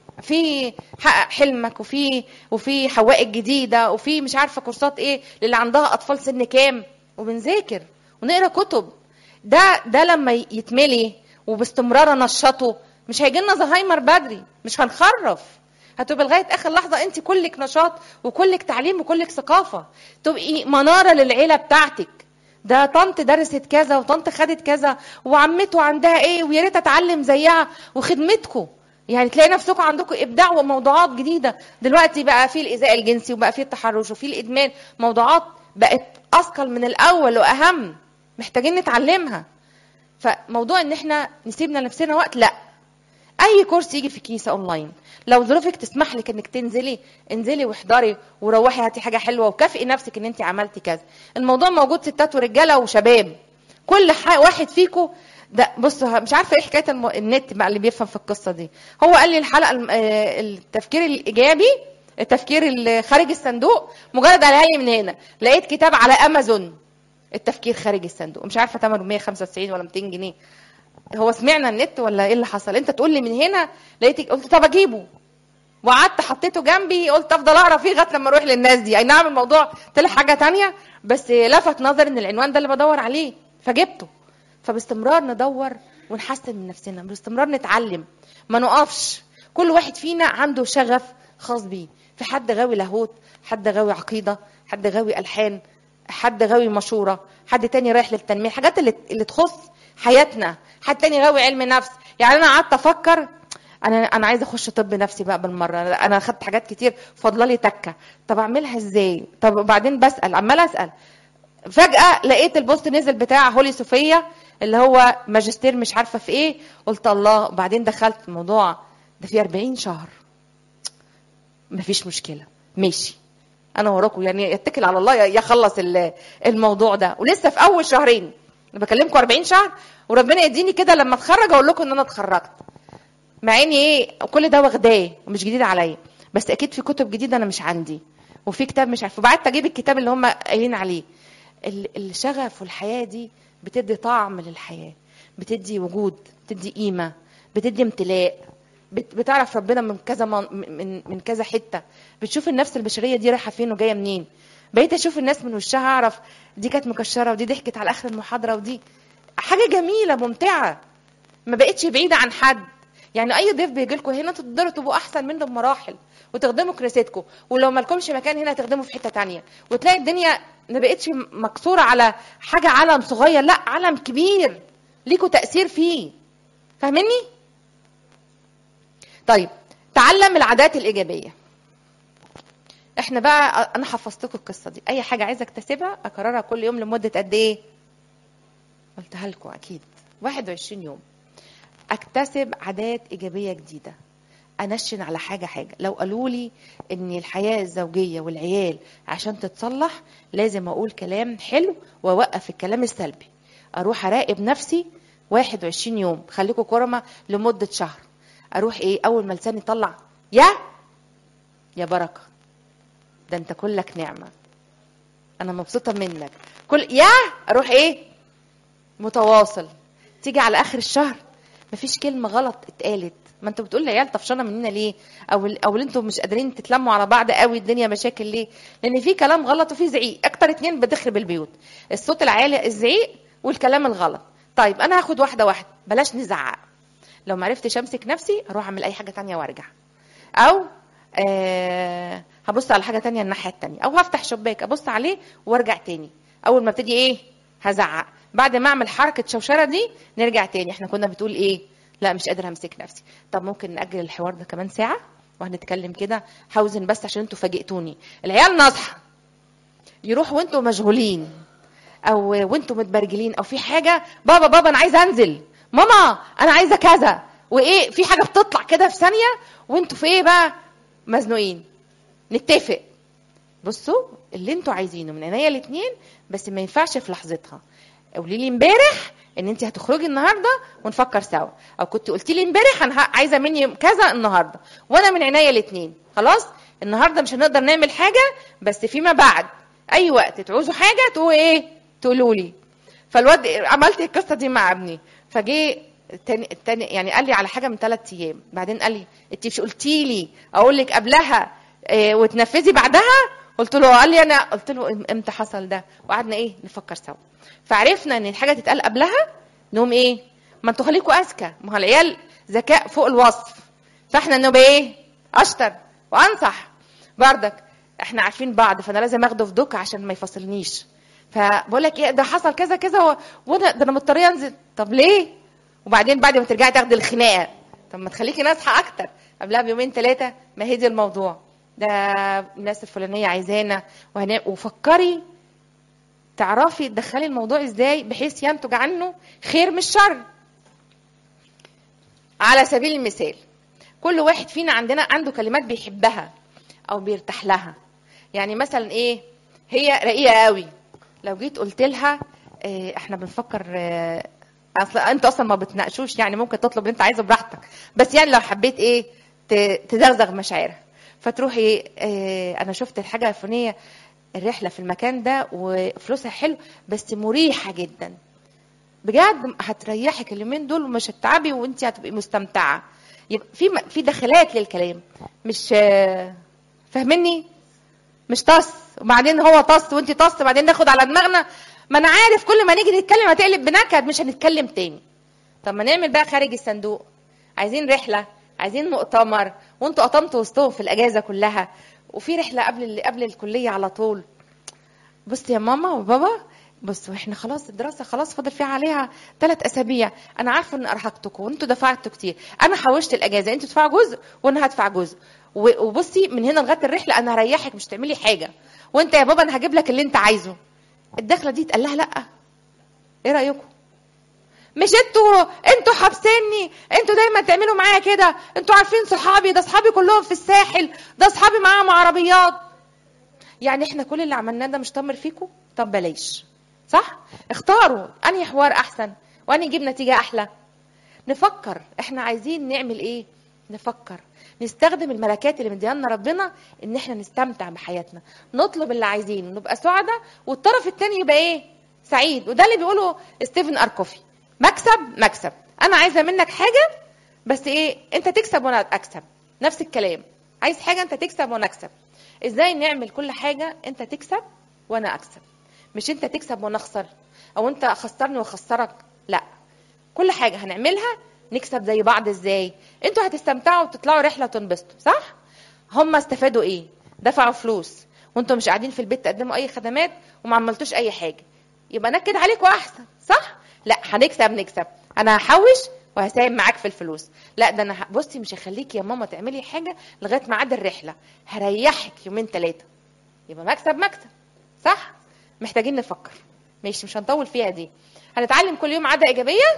في حقق حلمك وفي وفي حواء الجديده وفي مش عارفه كورسات ايه للي عندها اطفال سن كام وبنذاكر ونقرا كتب ده ده لما يتملي وباستمرار انشطه مش هيجي لنا زهايمر بدري مش هنخرف هتبقى لغايه اخر لحظه انت كلك نشاط وكلك تعليم وكلك ثقافه تبقي مناره للعيله بتاعتك ده طنط درست كذا وطنط خدت كذا وعمته عندها ايه ويا ريت اتعلم زيها وخدمتكم يعني تلاقي نفسكم عندكم ابداع وموضوعات جديده دلوقتي بقى في الايذاء الجنسي وبقى في التحرش وفي الادمان موضوعات بقت اثقل من الاول واهم محتاجين نتعلمها فموضوع ان احنا نسيب لنفسنا وقت لا اي كورس يجي في كيسه اونلاين لو ظروفك تسمح لك انك تنزلي انزلي واحضري وروحي هاتي حاجه حلوه وكافئي نفسك ان انت عملتي كذا الموضوع موجود ستات ورجاله وشباب كل ح- واحد فيكم ده بص مش عارفه ايه حكايه الم... النت بقى اللي بيفهم في القصه دي هو قال لي الحلقه الم- آه، التفكير الايجابي التفكير اللي خارج الصندوق مجرد قالها لي من هنا لقيت كتاب على امازون التفكير خارج الصندوق مش عارفه ثمنه 195 ولا 200 جنيه هو سمعنا النت ولا ايه اللي حصل انت تقول لي من هنا لقيت قلت طب اجيبه وقعدت حطيته جنبي قلت افضل اقرا فيه لغايه لما اروح للناس دي اي نعم الموضوع طلع حاجه تانية بس لفت نظري ان العنوان ده اللي بدور عليه فجبته فباستمرار ندور ونحسن من نفسنا باستمرار نتعلم ما نقفش كل واحد فينا عنده شغف خاص بيه في حد غاوي لاهوت حد غاوي عقيده حد غاوي الحان حد غاوي مشوره حد تاني رايح للتنميه الحاجات اللي اللي تخص حياتنا حد تاني غاوي علم نفس يعني انا قعدت افكر انا انا عايزه اخش طب نفسي بقى بالمره انا خدت حاجات كتير فاضله لي تكه طب اعملها ازاي طب وبعدين بسال عماله اسال فجاه لقيت البوست نزل بتاع هولي صوفيا اللي هو ماجستير مش عارفه في ايه قلت الله وبعدين دخلت الموضوع ده في 40 شهر مفيش مشكله ماشي انا وراكم يعني يتكل على الله يخلص ال- الموضوع ده ولسه في اول شهرين انا بكلمكم 40 شهر وربنا يديني كده لما اتخرج اقول لكم ان انا اتخرجت مع اني ايه كل ده واخداه ومش جديد عليا بس اكيد في كتب جديده انا مش عندي وفي كتاب مش عارفه وبعدت اجيب الكتاب اللي هم قايلين عليه ال- الشغف والحياه دي بتدي طعم للحياه بتدي وجود بتدي قيمه بتدي امتلاء بت- بتعرف ربنا من كذا من من, من كذا حته بتشوف النفس البشريه دي رايحه فين وجايه منين بقيت اشوف الناس من وشها اعرف دي كانت مكشره ودي ضحكت على اخر المحاضره ودي حاجه جميله ممتعه ما بقتش بعيده عن حد يعني اي ضيف بيجي لكم هنا تقدروا تبقوا احسن منه بمراحل وتخدموا كنيستكم ولو ما لكمش مكان هنا تخدموا في حته تانية وتلاقي الدنيا ما بقتش مكسوره على حاجه علم صغير لا علم كبير ليكوا تاثير فيه فاهمني طيب تعلم العادات الايجابيه احنا بقى انا حفظتكم القصه دي اي حاجه عايزه اكتسبها اكررها كل يوم لمده قد ايه قلتها لكم اكيد 21 يوم اكتسب عادات ايجابيه جديده انشن على حاجه حاجه لو قالوا لي ان الحياه الزوجيه والعيال عشان تتصلح لازم اقول كلام حلو واوقف الكلام السلبي اروح اراقب نفسي 21 يوم خليكم كرمه لمده شهر اروح ايه اول ما لساني يطلع يا يا بركه ده انت كلك نعمه انا مبسوطه منك كل يا اروح ايه متواصل تيجي على اخر الشهر مفيش كلمه غلط اتقالت ما انتوا بتقول العيال طفشانه مننا ليه او ال- او انتوا مش قادرين تتلموا على بعض قوي الدنيا مشاكل ليه لان في كلام غلط وفي زعيق اكتر اتنين بتخرب البيوت الصوت العالي الزعيق والكلام الغلط طيب انا هاخد واحده واحده بلاش نزعق لو ما عرفتش امسك نفسي اروح اعمل اي حاجه تانية وارجع او آه هبص على حاجه تانية الناحيه التانية او هفتح شباك ابص عليه وارجع تاني اول ما ابتدي ايه هزعق بعد ما اعمل حركه شوشره دي نرجع تاني احنا كنا بتقول ايه لا مش قادره امسك نفسي طب ممكن ناجل الحوار ده كمان ساعه وهنتكلم كده حوزن بس عشان انتوا فاجئتوني العيال ناصحه يروحوا وانتوا مشغولين او وانتوا متبرجلين او في حاجه بابا بابا انا عايزه انزل ماما انا عايزه كذا وايه في حاجه بتطلع كده في ثانيه وانتوا في ايه بقى مزنوقين نتفق بصوا اللي انتوا عايزينه من عينيا الاثنين بس ما ينفعش في لحظتها قولي لي امبارح ان انت هتخرجي النهارده ونفكر سوا او كنت قلتي لي امبارح انا ه- عايزه مني كذا النهارده وانا من عينيا الاثنين خلاص النهارده مش هنقدر نعمل حاجه بس فيما بعد اي وقت تعوزوا حاجه تقولوا ايه تقولوا لي فالواد عملت القصه دي مع ابني فجه التاني التاني يعني قال لي على حاجه من ثلاث ايام بعدين قال لي انت مش قلتي لي اقول لك قبلها إيه وتنفذي بعدها قلت له قال لي انا قلت له إم- امتى حصل ده وقعدنا ايه نفكر سوا فعرفنا ان الحاجه تتقال قبلها انهم ايه ما انتوا خليكوا اذكى ما هو العيال ذكاء فوق الوصف فاحنا نبقى ايه اشطر وانصح بردك احنا عارفين بعض فانا لازم اخده في دوكا عشان ما يفصلنيش فبقول لك ايه ده حصل كذا كذا و- وانا ده انا مضطريه انزل طب ليه وبعدين بعد ما ترجعي تاخدي الخناقه طب ما تخليكي ناصحه اكتر قبلها بيومين ثلاثه ما هي دي الموضوع ده الناس الفلانيه عايزانا وهنا وفكري تعرفي تدخلي الموضوع ازاي بحيث ينتج عنه خير مش شر على سبيل المثال كل واحد فينا عندنا عنده كلمات بيحبها او بيرتاح لها يعني مثلا ايه هي رقيقه قوي لو جيت قلت لها إيه احنا بنفكر إيه اصل انت اصلا ما بتناقشوش يعني ممكن تطلب اللي انت عايزه براحتك بس يعني لو حبيت ايه ت- تدغدغ مشاعرها فتروحي إيه انا شفت الحاجه الفلانيه الرحله في المكان ده وفلوسها حلو بس مريحه جدا بجد هتريحك اليومين دول ومش هتتعبي وانت هتبقي مستمتعه يبقى في في دخلات للكلام مش آه، فاهمني مش طص وبعدين هو طص وانت طص وبعدين ناخد على دماغنا ما انا عارف كل ما نيجي نتكلم هتقلب بنكد مش هنتكلم تاني طب ما نعمل بقى خارج الصندوق عايزين رحله عايزين مؤتمر وانتوا قطمتوا وسطهم في الاجازه كلها وفي رحله قبل اللي قبل الكليه على طول بص يا ماما وبابا بصوا احنا خلاص الدراسه خلاص فاضل فيها عليها ثلاث اسابيع انا عارفه ان ارهقتكم وانتوا دفعتوا كتير انا حوشت الاجازه انتوا تدفعوا جزء وانا هدفع جزء و- وبصي من هنا لغايه الرحله انا هريحك مش تعملي حاجه وانت يا بابا انا هجيب لك اللي انت عايزه الدخله دي اتقال لها لا ايه رايكم مش انتوا انتوا حابسيني انتوا دايما تعملوا معايا كده انتوا عارفين صحابي ده صحابي كلهم في الساحل ده صحابي معاهم عربيات يعني احنا كل اللي عملناه ده مش تمر فيكم طب بلاش صح اختاروا انهي حوار احسن وانهي يجيب نتيجه احلى نفكر احنا عايزين نعمل ايه نفكر نستخدم الملكات اللي مديانا ربنا ان احنا نستمتع بحياتنا نطلب اللي عايزينه نبقى سعداء والطرف التاني يبقى ايه سعيد وده اللي بيقوله ستيفن اركوفي مكسب مكسب انا عايزه منك حاجه بس ايه انت تكسب وانا اكسب نفس الكلام عايز حاجه انت تكسب وانا اكسب ازاي نعمل كل حاجه انت تكسب وانا اكسب مش انت تكسب وانا اخسر او انت خسرني واخسرك لا كل حاجه هنعملها نكسب زي بعض ازاي انتوا هتستمتعوا وتطلعوا رحله وتنبسطوا صح هم استفادوا ايه دفعوا فلوس وانتوا مش قاعدين في البيت تقدموا اي خدمات وما عملتوش اي حاجه يبقى نكد عليكم احسن صح لا هنكسب نكسب انا هحوش وهساهم معاك في الفلوس لا ده انا ه- بصي مش هخليكي يا ماما تعملي حاجه لغايه ميعاد الرحله هريحك يومين ثلاثه يبقى مكسب مكسب صح محتاجين نفكر ماشي مش هنطول فيها دي هنتعلم كل يوم عاده ايجابيه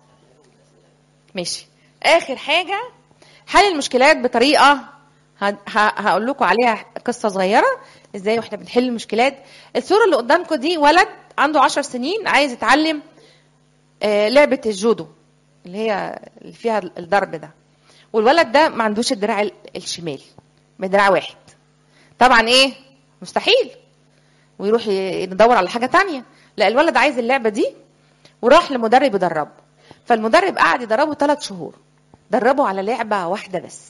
ماشي اخر حاجه حل المشكلات بطريقه ه- ه- هقول لكم عليها قصه صغيره ازاي واحنا بنحل المشكلات الصوره اللي قدامكم دي ولد عنده عشر سنين عايز يتعلم آه، لعبه الجودو اللي هي اللي فيها الضرب ده والولد ده ما عندوش الدراع ال- الشمال بدراع واحد طبعا ايه مستحيل ويروح ي- يدور على حاجه تانية لا الولد عايز اللعبه دي وراح لمدرب يدربه فالمدرب قعد يدربه ثلاث شهور دربه على لعبه واحده بس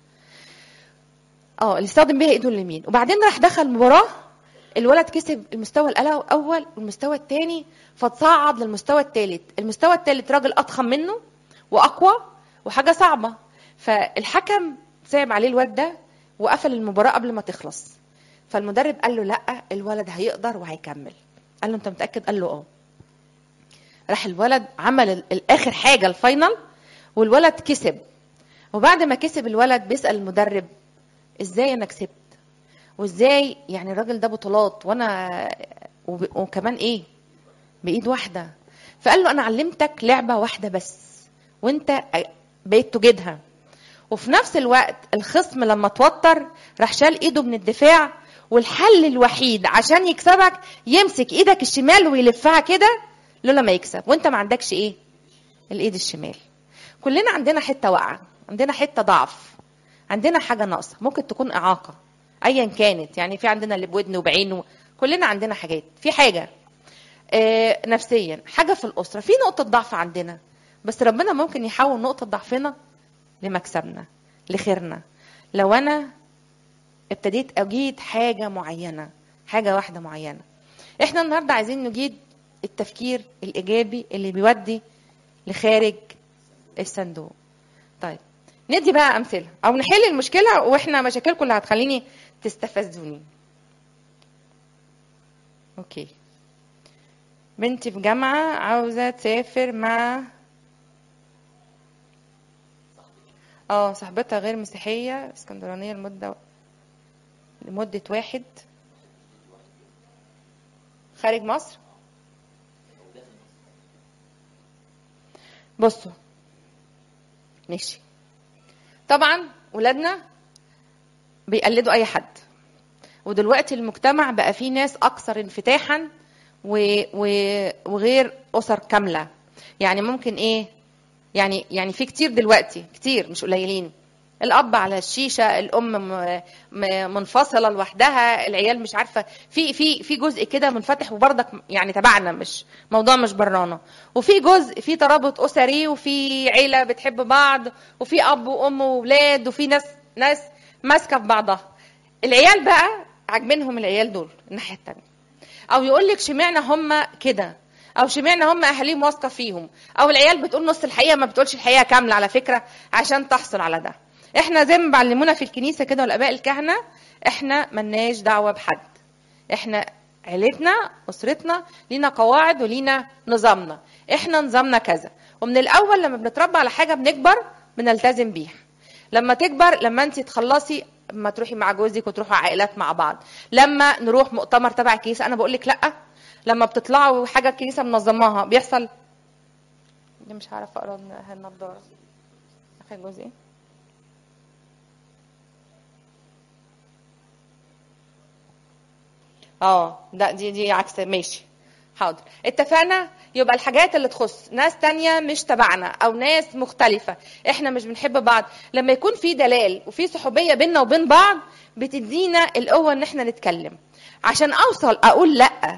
اه اللي استخدم بيها ايده اليمين وبعدين راح دخل مباراه الولد كسب المستوى الاول والمستوى الثاني فتصعد للمستوى الثالث المستوى الثالث راجل اضخم منه واقوى وحاجه صعبه فالحكم صعب عليه الواد ده وقفل المباراه قبل ما تخلص فالمدرب قال له لا الولد هيقدر وهيكمل قال له انت متاكد قال له اه راح الولد عمل ال- الاخر حاجه الفاينل والولد كسب وبعد ما كسب الولد بيسال المدرب ازاي انا كسبت وازاي يعني الراجل ده بطولات وانا وب- وكمان ايه بايد واحده فقال له انا علمتك لعبه واحده بس وانت بقيت تجيدها وفي نفس الوقت الخصم لما توتر راح شال ايده من الدفاع والحل الوحيد عشان يكسبك يمسك ايدك الشمال ويلفها كده لولا ما يكسب وانت ما عندكش ايه الايد الشمال كلنا عندنا حته واقعه عندنا حته ضعف عندنا حاجه ناقصه ممكن تكون اعاقه ايا كانت يعني في عندنا اللي بودن وبعين كلنا عندنا حاجات في حاجه آه، نفسيا حاجه في الاسره في نقطه ضعف عندنا بس ربنا ممكن يحول نقطه ضعفنا لمكسبنا لخيرنا لو انا ابتديت اجيد حاجه معينه حاجه واحده معينه احنا النهارده عايزين نجيد التفكير الايجابي اللي بيودي لخارج الصندوق طيب ندي بقى امثله او نحل المشكله واحنا مشاكلكم اللي هتخليني تستفزوني اوكي بنتي في جامعه عاوزه تسافر مع اه صاحبتها غير مسيحيه اسكندرانيه لمده لمده واحد خارج مصر بصوا ماشي طبعا ولادنا بيقلدوا اي حد ودلوقتي المجتمع بقى فيه ناس اكثر انفتاحا و... و... وغير اسر كامله يعني ممكن ايه يعني يعني في كتير دلوقتي كتير مش قليلين الاب على الشيشه الام م- م- منفصله لوحدها العيال مش عارفه في في في جزء كده منفتح وبرضك يعني تبعنا مش موضوع مش برانا وفي جزء في ترابط اسري وفي عيله بتحب بعض وفي اب وام واولاد وفي ناس ناس ماسكه في بعضها العيال بقى عاجبينهم العيال دول الناحيه التانيه او يقول لك شمعنا هم كده او شمعنا هم اهاليهم واثقه فيهم او العيال بتقول نص الحقيقه ما بتقولش الحقيقه كامله على فكره عشان تحصل على ده احنا زي ما بيعلمونا في الكنيسه كده والاباء الكهنه احنا ملناش دعوه بحد احنا عيلتنا اسرتنا لينا قواعد ولينا نظامنا احنا نظامنا كذا ومن الاول لما بنتربى على حاجه بنكبر بنلتزم بيها لما تكبر لما انت تخلصي لما تروحي مع جوزك وتروحوا عائلات مع بعض لما نروح مؤتمر تبع الكنيسه انا بقول لك لا لما بتطلعوا حاجه الكنيسه منظماها بيحصل دي مش هعرف اقرا النضاره اخر جزء ايه اه لا دي دي عكس ماشي حاضر اتفقنا يبقى الحاجات اللي تخص ناس تانية مش تبعنا او ناس مختلفة احنا مش بنحب بعض لما يكون في دلال وفي صحوبية بيننا وبين بعض بتدينا القوة ان احنا نتكلم عشان اوصل اقول لا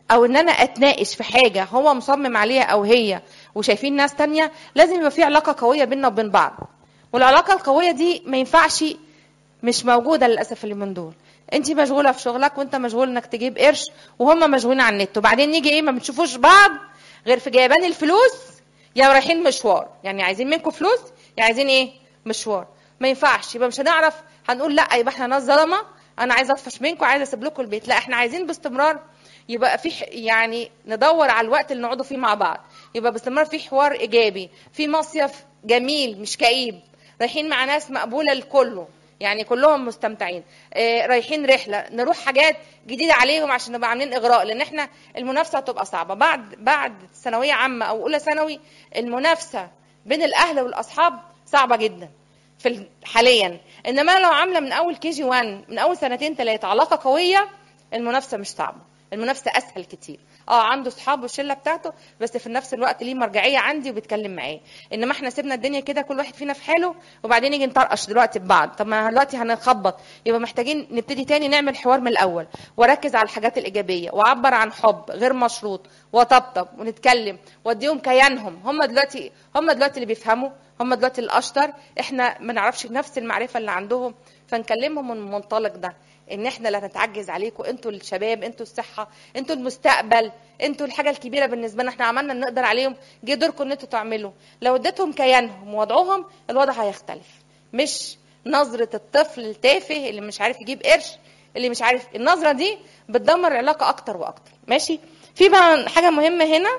او ان انا اتناقش في حاجه هو مصمم عليها او هي وشايفين ناس تانية لازم يبقى في علاقه قويه بيننا وبين بعض والعلاقه القويه دي ما ينفعش مش موجوده للاسف اليومين دول انت مشغوله في شغلك وانت مشغول انك تجيب قرش وهم مشغولين على النت وبعدين نيجي ايه ما بتشوفوش بعض غير في جايبان الفلوس يا رايحين مشوار يعني عايزين منكم فلوس يا عايزين ايه مشوار ما ينفعش يبقى مش هنعرف هنقول لا يبقى احنا ناس ظلمه انا عايزه اطفش منكم عايزه اسيب لكم البيت لا احنا عايزين باستمرار يبقى في ح- يعني ندور على الوقت اللي نقعدوا فيه مع بعض يبقى باستمرار في حوار ايجابي في مصيف جميل مش كئيب رايحين مع ناس مقبوله لكله يعني كلهم مستمتعين آه، رايحين رحله نروح حاجات جديده عليهم عشان نبقى عاملين اغراء لان احنا المنافسه هتبقى صعبه بعد بعد ثانويه عامه او اولى ثانوي المنافسه بين الاهل والاصحاب صعبه جدا في ال- حاليا انما لو عامله من اول كي جي 1 من اول سنتين ثلاثه علاقه قويه المنافسه مش صعبه المنافسه اسهل كتير اه عنده اصحاب والشله بتاعته بس في نفس الوقت ليه مرجعيه عندي وبيتكلم معايا انما احنا سيبنا الدنيا كده كل واحد فينا في حاله وبعدين نيجي نطرقش دلوقتي ببعض طب ما دلوقتي هنخبط يبقى محتاجين نبتدي تاني نعمل حوار من الاول واركز على الحاجات الايجابيه واعبر عن حب غير مشروط وطبطب ونتكلم واديهم كيانهم هم دلوقتي هم دلوقتي اللي بيفهموا هم دلوقتي الاشطر احنا ما نعرفش نفس المعرفه اللي عندهم فنكلمهم من المنطلق ده ان احنا لا نتعجز عليكم انتوا الشباب انتوا الصحه انتوا المستقبل انتوا الحاجه الكبيره بالنسبه لنا احنا عملنا اللي نقدر عليهم جه دوركم ان انتوا تعملوا لو اديتهم كيانهم ووضعهم الوضع هيختلف مش نظره الطفل التافه اللي مش عارف يجيب قرش اللي مش عارف النظره دي بتدمر العلاقه اكتر واكتر ماشي في بقى حاجه مهمه هنا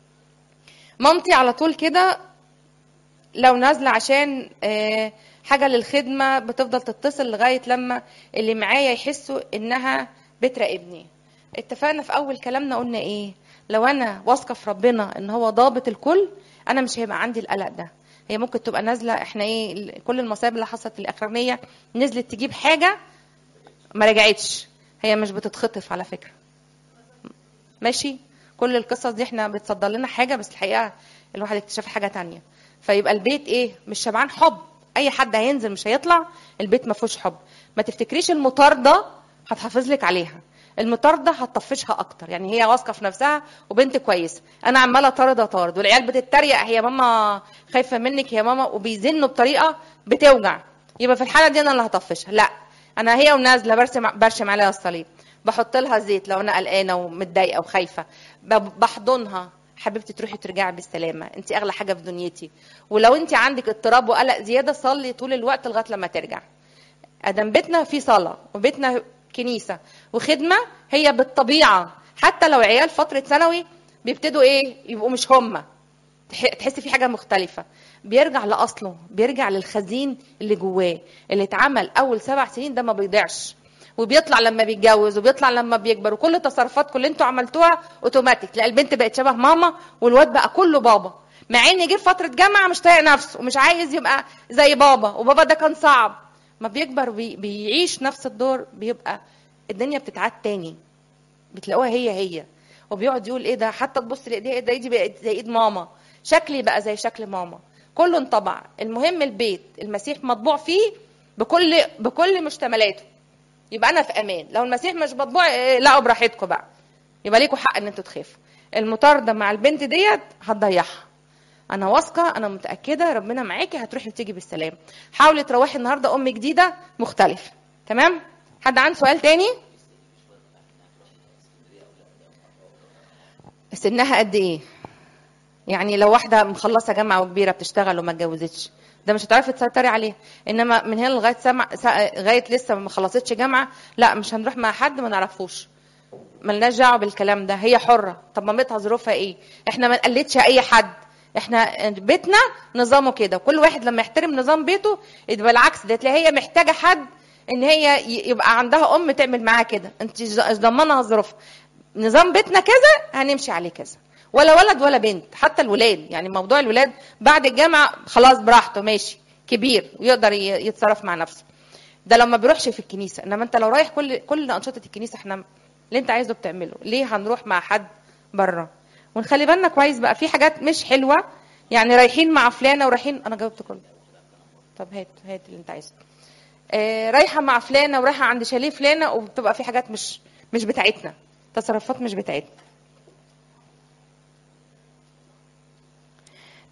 مامتي على طول كده لو نازله عشان آه، حاجه للخدمه بتفضل تتصل لغايه لما اللي معايا يحسوا انها بتراقبني اتفقنا في اول كلامنا قلنا ايه لو انا واثقه في ربنا ان هو ضابط الكل انا مش هيبقى عندي القلق ده هي ممكن تبقى نازله احنا ايه ال- كل المصايب اللي حصلت الاخرانيه نزلت تجيب حاجه ما رجعتش هي مش بتتخطف على فكره ماشي كل القصص دي احنا بتصدر لنا حاجه بس الحقيقه الواحد اكتشف حاجه تانية فيبقى البيت ايه مش شبعان حب اي حد هينزل مش هيطلع البيت ما فيهوش حب ما تفتكريش المطارده هتحافظ لك عليها المطارده هتطفشها اكتر يعني هي واثقه في نفسها وبنت كويسه انا عماله طارد اطارد والعيال بتتريق هي ماما خايفه منك يا ماما وبيزنوا بطريقه بتوجع يبقى في الحاله دي انا اللي هطفشها لا انا هي ونازله برسم برشم عليها الصليب بحط لها زيت لو انا قلقانه ومتضايقه وخايفه ب- بحضنها حبيبتي تروحي ترجعي بالسلامه انت اغلى حاجه في دنيتي ولو انت عندك اضطراب وقلق زياده صلي طول الوقت لغايه لما ترجع ادم بيتنا فيه صلاه وبيتنا كنيسه وخدمه هي بالطبيعه حتى لو عيال فتره ثانوي بيبتدوا ايه يبقوا مش هم تح- تحس في حاجه مختلفه بيرجع لاصله بيرجع للخزين اللي جواه اللي اتعمل اول سبع سنين ده ما بيضيعش وبيطلع لما بيتجوز وبيطلع لما بيكبر وكل تصرفاتكم اللي انتوا عملتوها اوتوماتيك لا البنت بقت شبه ماما والواد بقى كله بابا مع ان جه في فتره جامعه مش طايق نفسه ومش عايز يبقى زي بابا وبابا ده كان صعب ما بيكبر بي بيعيش نفس الدور بيبقى الدنيا بتتعاد تاني بتلاقوها هي هي وبيقعد يقول ايه ده حتى تبص لايديها ايه ده ايدي بقت زي ايد ماما شكلي بقى زي شكل ماما كله انطبع المهم البيت المسيح مطبوع فيه بكل بكل مشتملاته يبقى انا في امان لو المسيح مش مطبوع إيه، لاقوا براحتكم بقى يبقى ليكوا حق ان انتوا تخافوا المطارده مع البنت ديت هتضيعها انا واثقه انا متاكده ربنا معاكي هتروحي وتيجي بالسلام حاولي تروحي النهارده ام جديده مختلفه تمام حد عنده سؤال تاني سنها قد ايه يعني لو واحده مخلصه جامعه وكبيره بتشتغل وما اتجوزتش ده مش هتعرفي تسيطري عليه انما من هنا لغايه سمع سا- لغايه لسه ما خلصتش جامعه لا مش هنروح مع حد ما نعرفوش ملناش دعوه بالكلام ده هي حره طب مامتها ظروفها ايه احنا ما نقلدش اي حد احنا بيتنا نظامه كده كل واحد لما يحترم نظام بيته يبقى بالعكس ده تلاقي هي محتاجه حد ان هي ي- يبقى عندها ام تعمل معاها كده انت ز- ضمنها ظروفها نظام بيتنا كذا هنمشي عليه كذا ولا ولد ولا بنت حتى الولاد يعني موضوع الولاد بعد الجامعه خلاص براحته ماشي كبير ويقدر ي- يتصرف مع نفسه ده لما بيروحش في الكنيسه انما انت لو رايح كل كل انشطه الكنيسه احنا اللي انت عايزه بتعمله ليه هنروح مع حد بره ونخلي بالنا كويس بقى في حاجات مش حلوه يعني رايحين مع فلانه ورايحين انا جاوبت كله طب هات هات اللي انت عايزه آه رايحه مع فلانه ورايحه عند شاليه فلانه وبتبقى في حاجات مش مش بتاعتنا تصرفات مش بتاعتنا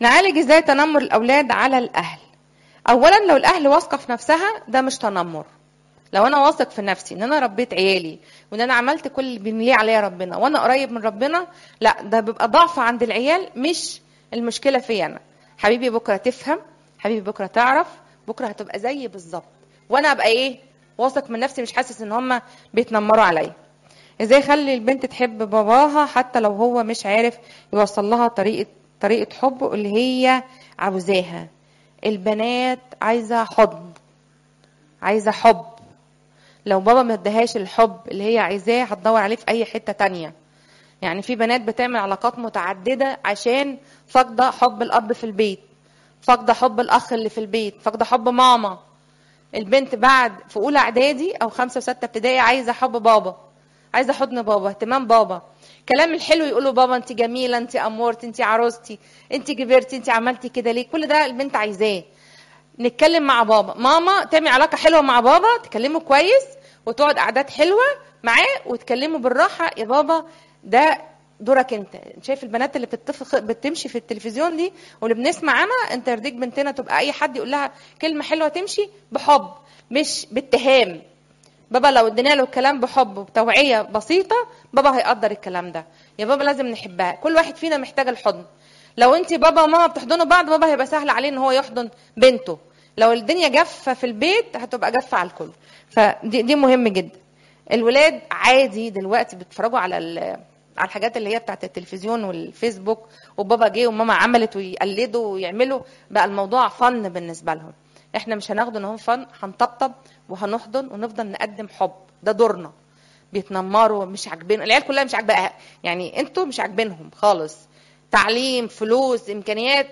نعالج ازاي تنمر الاولاد على الاهل اولا لو الاهل واثقه في نفسها ده مش تنمر لو انا واثق في نفسي ان انا ربيت عيالي وان انا عملت كل اللي بيمليه عليا ربنا وانا قريب من ربنا لا ده بيبقى ضعف عند العيال مش المشكله فيا انا حبيبي بكره تفهم حبيبي بكره تعرف بكره هتبقى زيي بالظبط وانا ابقى ايه واثق من نفسي مش حاسس ان هم بيتنمروا عليا ازاي اخلي البنت تحب باباها حتى لو هو مش عارف يوصل لها طريقه طريقه حبه اللي هي عاوزاها البنات عايزه حضن عايزه حب لو بابا ما ادهاش الحب اللي هي عايزاه هتدور عليه في اي حته تانية يعني في بنات بتعمل علاقات متعدده عشان فاقده حب الاب في البيت فاقده حب الاخ اللي في البيت فاقده حب ماما البنت بعد في اولى اعدادي او خمسه وسته ابتدائي عايزه حب بابا عايزه حضن بابا اهتمام بابا كلام الحلو يقولوا بابا انت جميله انت امورتي انت عروستي انت كبرتي انت عملتي كده ليه كل ده البنت عايزاه نتكلم مع بابا ماما تعمل علاقه حلوه مع بابا تكلمه كويس وتقعد قعدات حلوه معاه وتكلمه بالراحه يا بابا ده دورك انت شايف البنات اللي بتتفق بتمشي في التلفزيون دي واللي بنسمع عنها انت يرضيك بنتنا تبقى اي حد يقول لها كلمه حلوه تمشي بحب مش باتهام بابا لو ادينا له الكلام بحب وبتوعيه بسيطه بابا هيقدر الكلام ده يا بابا لازم نحبها كل واحد فينا محتاج الحضن لو انت بابا وماما بتحضنوا بعض بابا هيبقى سهل عليه ان هو يحضن بنته لو الدنيا جافه في البيت هتبقى جافه على الكل فدي دي مهم جدا الولاد عادي دلوقتي بيتفرجوا على على الحاجات اللي هي بتاعت التلفزيون والفيسبوك وبابا جه وماما عملت ويقلدوا ويعملوا بقى الموضوع فن بالنسبه لهم احنا مش هناخده ان هو فن هنطبطب وهنحضن ونفضل نقدم حب ده دورنا بيتنمروا مش عاجبين العيال كلها مش عاجباها يعني انتوا مش عاجبينهم خالص تعليم فلوس امكانيات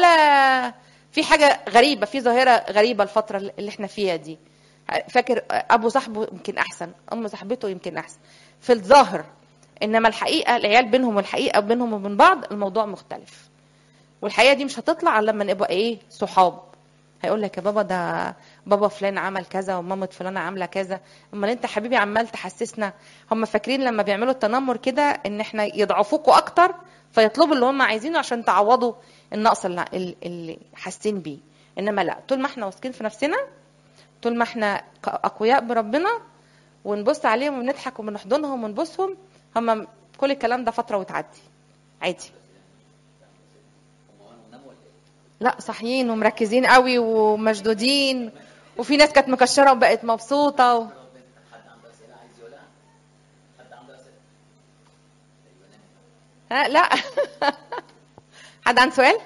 ولا في حاجه غريبه في ظاهره غريبه الفتره اللي احنا فيها دي فاكر ابو صاحبه يمكن احسن ام صاحبته يمكن احسن في الظاهر انما الحقيقه العيال بينهم والحقيقه بينهم وبين بعض الموضوع مختلف والحقيقه دي مش هتطلع الا لما نبقى ايه صحاب هيقول لك يا بابا ده بابا فلان عمل كذا ومامة فلانة عاملة كذا امال انت حبيبي عمال تحسسنا هم فاكرين لما بيعملوا التنمر كده ان احنا يضعفوكوا اكتر فيطلبوا اللي هم عايزينه عشان تعوضوا النقص اللي, اللي حاسين بيه انما لا طول ما احنا واثقين في نفسنا طول ما احنا اقوياء بربنا ونبص عليهم ونضحك وبنحضنهم ونبوسهم هم كل الكلام ده فتره وتعدي عادي لا صاحيين ومركزين قوي ومشدودين وفي ناس كانت مكشره وبقت مبسوطه و... ها لا حد عنده سؤال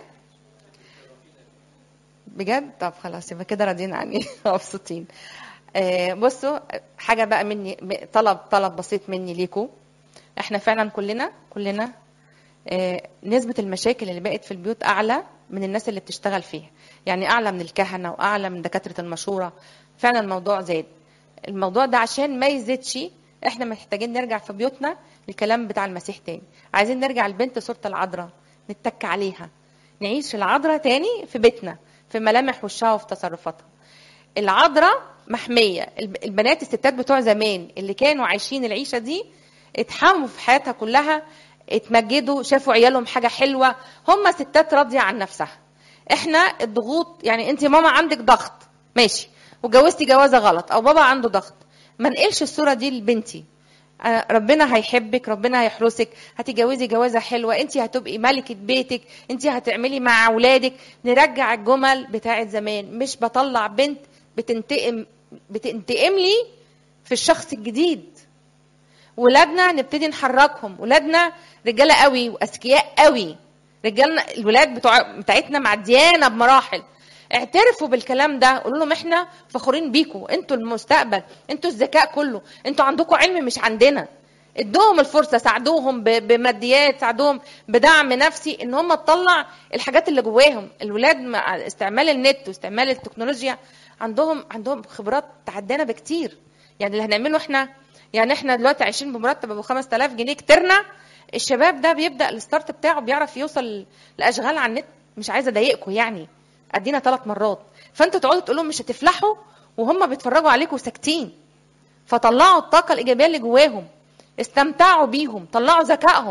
بجد طب خلاص يبقى كده راضيين عني مبسوطين آه بصوا حاجه بقى مني طلب طلب بسيط مني ليكم احنا فعلا كلنا كلنا آه نسبه المشاكل اللي بقت في البيوت اعلى من الناس اللي بتشتغل فيها يعني اعلى من الكهنه واعلى من دكاتره المشوره فعلا الموضوع زاد الموضوع ده عشان ما يزيدش احنا محتاجين نرجع في بيوتنا للكلام بتاع المسيح تاني عايزين نرجع البنت صوره العذراء نتك عليها نعيش العذراء تاني في بيتنا في ملامح وشها وفي تصرفاتها العذراء محمية البنات الستات بتوع زمان اللي كانوا عايشين العيشة دي اتحموا في حياتها كلها اتمجدوا شافوا عيالهم حاجة حلوة هم ستات راضية عن نفسها احنا الضغوط يعني انت ماما عندك ضغط ماشي وجوزتي جوازة غلط او بابا عنده ضغط ما نقلش الصورة دي لبنتي ربنا هيحبك ربنا هيحرسك هتتجوزي جوازه حلوه انت هتبقي ملكه بيتك انت هتعملي مع اولادك نرجع الجمل بتاعه زمان مش بطلع بنت بتنتقم بتنتقم لي في الشخص الجديد ولادنا نبتدي نحركهم ولادنا رجاله قوي واذكياء قوي رجالنا الولاد بتوع بتاعتنا معديانا بمراحل اعترفوا بالكلام ده قولوا لهم احنا فخورين بيكم انتوا المستقبل انتوا الذكاء كله انتوا عندكم علم مش عندنا ادوهم الفرصه ساعدوهم بماديات ساعدوهم بدعم نفسي ان هم تطلع الحاجات اللي جواهم الولاد مع استعمال النت واستعمال التكنولوجيا عندهم عندهم خبرات تعدانا بكتير يعني اللي هنعمله احنا يعني احنا دلوقتي عايشين بمرتب ابو 5000 جنيه كترنا الشباب ده بيبدا الستارت بتاعه بيعرف يوصل لاشغال على النت مش عايزه اضايقكم يعني ادينا ثلاث مرات فانتوا تقعدوا تقول لهم مش هتفلحوا وهم بيتفرجوا عليكم ساكتين فطلعوا الطاقه الايجابيه اللي جواهم استمتعوا بيهم طلعوا ذكائهم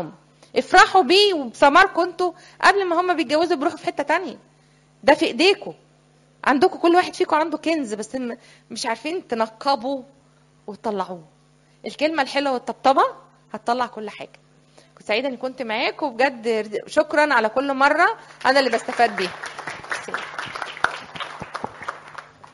افرحوا بيه وبثماركم انتوا قبل ما هم بيتجوزوا بيروحوا في حته تانية ده في ايديكم عندكم كل واحد فيكم عنده كنز بس م- مش عارفين تنقبوا وتطلعوه الكلمه الحلوه والطبطبه هتطلع كل حاجه كنت سعيده اني كنت معاكم وبجد شكرا على كل مره انا اللي بستفاد بيها